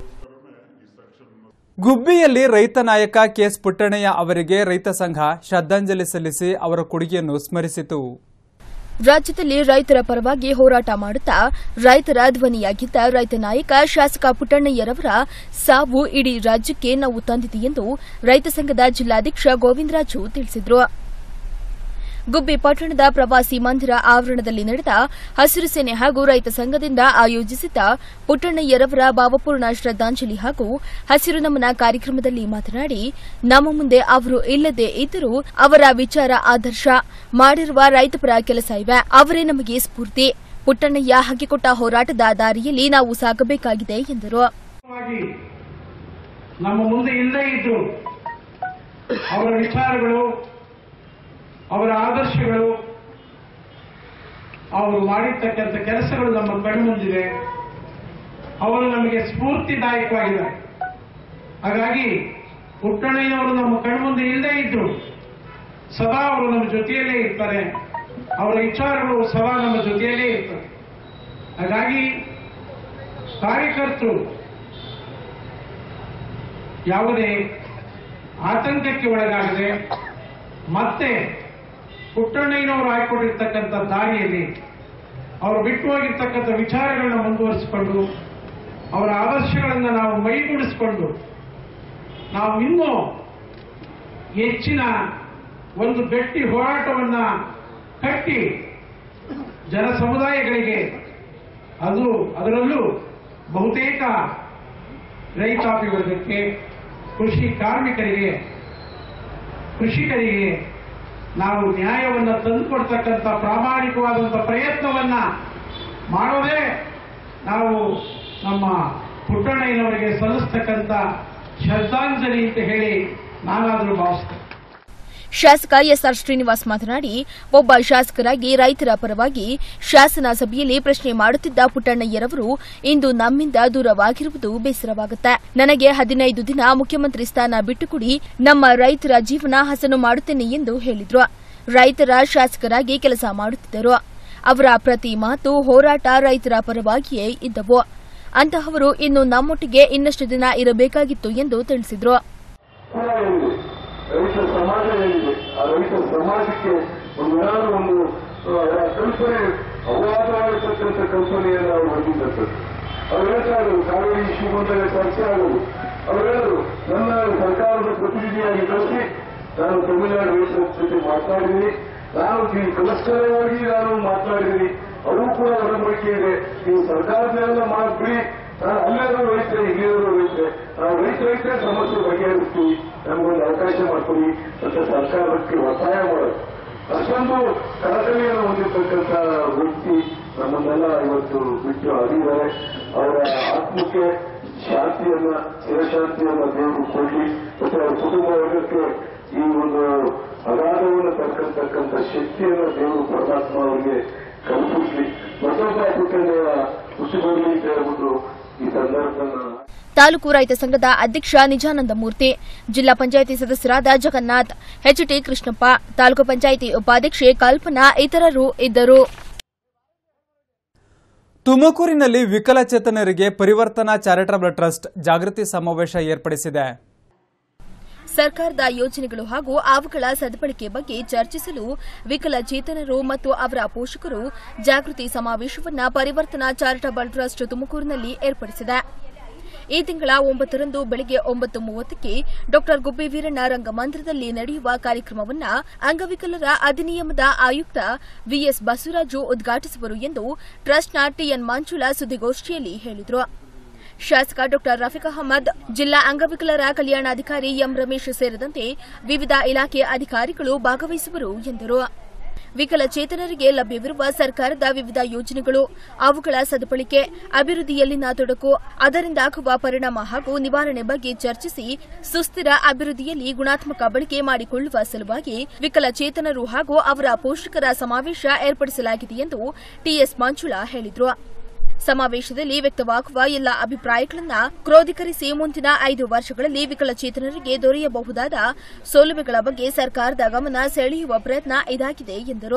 S1: ಗುಬ್ಬಿಯಲ್ಲಿ ರೈತ ನಾಯಕ ಕೆಎಸ್ ಪುಟ್ಟಣ್ಣಯ್ಯ ಅವರಿಗೆ ರೈತ ಸಂಘ ಶ್ರದ್ಧಾಂಜಲಿ ಸಲ್ಲಿಸಿ ಅವರ ಕೊಡುಗೆಯನ್ನು ಸ್ಮರಿಸಿತು
S2: ರಾಜ್ಯದಲ್ಲಿ ರೈತರ ಪರವಾಗಿ ಹೋರಾಟ ಮಾಡುತ್ತಾ ರೈತರ ಧ್ವನಿಯಾಗಿದ್ದ ರೈತ ನಾಯಕ ಶಾಸಕ ಪುಟ್ಟಣ್ಣಯ್ಯರವರ ಸಾವು ಇಡೀ ರಾಜ್ಯಕ್ಕೆ ನೋವು ತಂದಿದೆ ಎಂದು ರೈತ ಸಂಘದ ಜಿಲ್ಲಾಧ್ಯಕ್ಷ ಗೋವಿಂದರಾಜು ತಿಳಿಸಿದರು ಗುಬ್ಬಿ ಪಟ್ಟಣದ ಪ್ರವಾಸಿ ಮಂದಿರ ಆವರಣದಲ್ಲಿ ನಡೆದ ಹಸಿರು ಸೇನೆ ಹಾಗೂ ರೈತ ಸಂಘದಿಂದ ಆಯೋಜಿಸಿದ್ದ ಪುಟ್ಟಣ್ಣಯ್ಯರವರ ಭಾವಪೂರ್ಣ ಶ್ರದ್ದಾಂಜಲಿ ಹಾಗೂ ಹಸಿರು ನಮನ ಕಾರ್ಯಕ್ರಮದಲ್ಲಿ ಮಾತನಾಡಿ ನಮ್ಮ ಮುಂದೆ ಅವರು ಇಲ್ಲದೆ ಇದ್ದರೂ ಅವರ ವಿಚಾರ ಆದರ್ಶ ಮಾಡಿರುವ ರೈತಪರ ಕೆಲಸ ಇವೆ ಅವರೇ ನಮಗೆ ಸ್ಫೂರ್ತಿ ಪುಟ್ಟಣ್ಣಯ್ಯ ಹಾಕಿಕೊಟ್ಟ ಹೋರಾಟದ ದಾರಿಯಲ್ಲಿ ನಾವು ಸಾಗಬೇಕಾಗಿದೆ ಎಂದರು
S6: ವಾಗಿ ನಮ್ಮ ಮುಂದೆ ಇಲ್ಲೇ ಇದ್ರು ಅವರ ವಿಚಾರಗಳು ಅವರ ಆದರ್ಶಗಳು ಅವರು ಮಾಡಿರ್ತಕ್ಕಂಥ ಕೆಲಸಗಳು ನಮ್ಮ ಕಣ್ಮುಂದಿದೆ ಅವರು ನಮಗೆ ಸ್ಫೂರ್ತಿದಾಯಕವಾಗಿದ್ದಾರೆ ಹಾಗಾಗಿ ಪುಟ್ಟಣ್ಣಯ್ಯನವರು ನಮ್ಮ ಕಣ್ಮುಂದೆ ಇಲ್ಲೇ ಇದ್ರು ಸದಾ ಅವರು ನಮ್ಮ ಜೊತೆಯಲ್ಲೇ ಇರ್ತಾರೆ ಅವರ ವಿಚಾರಗಳು ಸದಾ ನಮ್ಮ ಜೊತೆಯಲ್ಲೇ ಇರ್ತವೆ ಹಾಗಾಗಿ ಕಾರ್ಯಕರ್ತರು ಯಾವುದೇ ಆತಂಕಕ್ಕೆ ಒಳಗಾಗದೆ ಮತ್ತೆ ಪುಟ್ಟಣ್ಣಯ್ಯನವರು ಹಾಕಿಕೊಟ್ಟಿರ್ತಕ್ಕಂಥ ದಾರಿಯಲ್ಲಿ ಅವರು ಬಿಟ್ಟು ಹೋಗಿರ್ತಕ್ಕಂಥ ವಿಚಾರಗಳನ್ನ ಮುಂದುವರಿಸಿಕೊಂಡು ಅವರ ಆದರ್ಶಗಳನ್ನು ನಾವು ಮೈಗೂಡಿಸಿಕೊಂಡು ನಾವು ಇನ್ನೂ ಹೆಚ್ಚಿನ ಒಂದು ಗಟ್ಟಿ ಹೋರಾಟವನ್ನ ಕಟ್ಟಿ ಜನ ಸಮುದಾಯಗಳಿಗೆ ಅದು ಅದರಲ್ಲೂ ಬಹುತೇಕ ರೈತಾಪಿ ವರ್ಗಕ್ಕೆ ಕೃಷಿ ಕಾರ್ಮಿಕರಿಗೆ ಕೃಷಿಕರಿಗೆ ನಾವು ನ್ಯಾಯವನ್ನು ತಂದುಕೊಡ್ತಕ್ಕಂಥ ಪ್ರಾಮಾಣಿಕವಾದಂಥ ಪ್ರಯತ್ನವನ್ನ ಮಾಡೋದೇ ನಾವು ನಮ್ಮ ಪುಟ್ಟಣ್ಣಯ್ಯನವರಿಗೆ ಸಲ್ಲಿಸ್ತಕ್ಕಂಥ ಶ್ರದ್ಧಾಂಜಲಿ ಅಂತ ಹೇಳಿ ನಾನಾದರೂ ಭಾವಿಸ್ತೇನೆ
S2: ಶಾಸಕ ಎಸ್ಆರ್ ಶ್ರೀನಿವಾಸ್ ಮಾತನಾಡಿ ಒಬ್ಬ ಶಾಸಕರಾಗಿ ರೈತರ ಪರವಾಗಿ ಶಾಸನ ಸಭೆಯಲ್ಲಿ ಪ್ರಶ್ನೆ ಮಾಡುತ್ತಿದ್ದ ಪುಟ್ಟಣ್ಣಯ್ಯರವರು ಇಂದು ನಮ್ಮಿಂದ ದೂರವಾಗಿರುವುದು ಬೇಸರವಾಗುತ್ತೆ ನನಗೆ ಹದಿನೈದು ದಿನ ಮುಖ್ಯಮಂತ್ರಿ ಸ್ಥಾನ ಬಿಟ್ಟುಕೊಡಿ ನಮ್ಮ ರೈತರ ಜೀವನ ಹಸನು ಮಾಡುತ್ತೇನೆ ಎಂದು ಹೇಳಿದ್ರು ರೈತರ ಶಾಸಕರಾಗಿ ಕೆಲಸ ಮಾಡುತ್ತಿದ್ದರು ಅವರ ಪ್ರತಿ ಮಾತು ಹೋರಾಟ ರೈತರ ಪರವಾಗಿಯೇ ಇದ್ದವು ಅಂತಹವರು ಇನ್ನು ನಮ್ಮೊಟ್ಟಿಗೆ ಇನ್ನಷ್ಟು ದಿನ ಇರಬೇಕಾಗಿತ್ತು ಎಂದು ತಿಳಿಸಿದ್ರು
S9: ಕೂಡ ಏನಿದೆ ರೈತ ಸಮಾಜ ಏನಿದೆ ಆ ರೈತ ಸಮಾಜಕ್ಕೆ ಒಂದು ಏನಾದ್ರು ಒಂದು ಆ, ಅವರ ಕಲ್ಪನೆ ಅವಾದವಾಗಿರ್ತಕ್ಕಂಥ ಕಲ್ಪನೆಯನ್ನು ಅವರು ಹೊಂದಿದ್ದದ್ದು ಅವ್ರು ಹೇಳ್ತಾರೆ ಕಾವೇರಿ ಇಶ್ಯೂ ಬಂದಾಗ ಚರ್ಚೆ ಆಗೋದು ಅವ್ರು ಹೇಳಿದ್ರು ನನ್ನ ಸರ್ಕಾರದ ಪ್ರತಿನಿಧಿಯಾಗಿ ಕಳಿಸಿ ನಾನು ತಮಿಳುನಾಡು ರೈತರ ಜೊತೆ ಮಾತನಾಡಿದ್ದೀನಿ ನಾನು ಈ ಕಲಸ್ಕರವಾಗಿ ನಾನು ಮಾತನಾಡಿದ್ದೀನಿ ಅವರು ಕೂಡ ಒಡಂಬಡಿಕೆ ಇದೆ ನೀವು ಸರ್ಕಾರದೆಲ್ಲ ಮಾಡ್ಬಿಡಿ ನಾನು ಅಲ್ಲೇರೋ ರೈತರೆ ಇಲ್ಲಿರೋ ರೈತರೆ ನಾವು ರೈತ ರೈತರೇ ಸಮಸ್ಯೆ ಬಗೆಹರಿಸ್ತೀವಿ ನಮಗೊಂದು ಅವಕಾಶ ಮಾಡ್ಕೊಡಿ ಅಂತ ಸರ್ಕಾರಕ್ಕೆ ಒತ್ತಾಯ ಮಾಡೋದು ಅಷ್ಟೊಂದು ಕಳಕಳಿಯನ್ನು ಹೊಂದಿರತಕ್ಕಂಥ ವ್ಯಕ್ತಿ ನಮ್ಮನ್ನೆಲ್ಲ ಇವತ್ತು ಬಿಟ್ಟು ಅರಿದ್ದಾರೆ ಅವರ ಆತ್ಮಕ್ಕೆ ಶಾಂತಿಯನ್ನ ಚಿರಶಾಂತಿಯನ್ನ ದೇವರು ಕೊಡ್ಲಿ ಮತ್ತೆ ಅವರ ಕುಟುಂಬ ವರ್ಗಕ್ಕೆ ಈ ಒಂದು ಅಗಾಧವನ್ನು ತಕ್ಕಂತಕ್ಕಂಥ ಶಕ್ತಿಯನ್ನ ದೇವರು ಪರಮಾತ್ಮ ಅವರಿಗೆ ಕಲ್ಪಿಸ್ಲಿ ಮತ್ತೊಬ್ಬ ಪುಟ್ಟನೆಯ ಹುಟ್ಟಿಬರಲಿ ಅಂತ ಹೇಳ್ಬಿಟ್ಟು ಈ ಸಂದರ್ಭದಲ್ಲಿ
S2: ತಾಲೂಕು ರೈತ ಸಂಘದ ಅಧ್ಯಕ್ಷ ನಿಜಾನಂದ ಮೂರ್ತಿ ಜಿಲ್ಲಾ ಪಂಚಾಯಿತಿ ಸದಸ್ಯರಾದ ಜಗನ್ನಾಥ್ ಎಚ್ಟಿ ಕೃಷ್ಣಪ್ಪ ತಾಲೂಕು ಪಂಚಾಯಿತಿ ಉಪಾಧ್ಯಕ್ಷೆ ಕಲ್ಪನಾ ಇತರರು ಇದ್ದರು
S1: ತುಮಕೂರಿನಲ್ಲಿ ವಿಕಲಚೇತನರಿಗೆ ಪರಿವರ್ತನಾ ಚಾರಿಟಬಲ್ ಟ್ರಸ್ಟ್ ಜಾಗೃತಿ ಸಮಾವೇಶ ಏರ್ಪಡಿಸಿದೆ
S2: ಸರ್ಕಾರದ ಯೋಜನೆಗಳು ಹಾಗೂ ಅವುಗಳ ಸದ್ಬಳಕೆ ಬಗ್ಗೆ ಚರ್ಚಿಸಲು ವಿಕಲಚೇತನರು ಮತ್ತು ಅವರ ಪೋಷಕರು ಜಾಗೃತಿ ಸಮಾವೇಶವನ್ನ ಪರಿವರ್ತನಾ ಚಾರಿಟಬಲ್ ಟ್ರಸ್ಟ್ ತುಮಕೂರಿನಲ್ಲಿ ಏರ್ಪಡಿಸಿದೆ ಈ ತಿಂಗಳ ಒಂಬತ್ತರಂದು ಬೆಳಗ್ಗೆ ಒಂಬತ್ತು ಮೂವತ್ತಕ್ಕೆ ಡಾ ಗುಬ್ಬಿ ವೀರಣ್ಣ ರಂಗಮಂದಿರದಲ್ಲಿ ನಡೆಯುವ ಕಾರ್ಯಕ್ರಮವನ್ನ ಅಂಗವಿಕಲರ ಅಧಿನಿಯಮದ ಆಯುಕ್ತ ವಿಎಸ್ ಬಸವರಾಜು ಉದ್ಘಾಟಿಸುವರು ಎಂದು ಟ್ರಸ್ಟ್ನ ಟಿಎನ್ ಮಂಜುಳಾ ಸುದ್ದಿಗೋಷ್ಠಿಯಲ್ಲಿ ಹೇಳಿದರು ಶಾಸಕ ಡಾ ರಫೀಕ್ ಅಹಮದ್ ಜಿಲ್ಲಾ ಅಂಗವಿಕಲರ ಕಲ್ಯಾಣಾಧಿಕಾರಿ ಎಂ ರಮೇಶ್ ಸೇರಿದಂತೆ ವಿವಿಧ ಇಲಾಖೆ ಅಧಿಕಾರಿಗಳು ಭಾಗವಹಿಸುವರು ಎಂದರು ವಿಕಲಚೇತನರಿಗೆ ಲಭ್ಯವಿರುವ ಸರ್ಕಾರದ ವಿವಿಧ ಯೋಜನೆಗಳು ಅವುಗಳ ಸದುಬಳಕೆ ಅಭಿವೃದ್ಧಿಯಲ್ಲಿನ ತೊಡಕು ಅದರಿಂದಾಗುವ ಪರಿಣಾಮ ಹಾಗೂ ನಿವಾರಣೆ ಬಗ್ಗೆ ಚರ್ಚಿಸಿ ಸುಸ್ಥಿರ ಅಭಿವೃದ್ಧಿಯಲ್ಲಿ ಗುಣಾತ್ಮಕ ಬಳಕೆ ಮಾಡಿಕೊಳ್ಳುವ ಸಲುವಾಗಿ ವಿಕಲಚೇತನರು ಹಾಗೂ ಅವರ ಪೋಷಕರ ಸಮಾವೇಶ ಏರ್ಪಡಿಸಲಾಗಿದೆ ಎಂದು ಟಿಎಸ್ ಮಂಜುಳಾ ಹೇಳಿದರು ಸಮಾವೇಶದಲ್ಲಿ ವ್ಯಕ್ತವಾಗುವ ಎಲ್ಲ ಅಭಿಪ್ರಾಯಗಳನ್ನು ಕ್ರೋಧೀಕರಿಸಿ ಮುಂದಿನ ಐದು ವರ್ಷಗಳಲ್ಲಿ ವಿಕಲಚೇತನರಿಗೆ ದೊರೆಯಬಹುದಾದ ಸೌಲಭ್ಯಗಳ ಬಗ್ಗೆ ಸರ್ಕಾರದ ಗಮನ ಸೆಳೆಯುವ ಪ್ರಯತ್ನ ಇದಾಗಿದೆ ಎಂದರು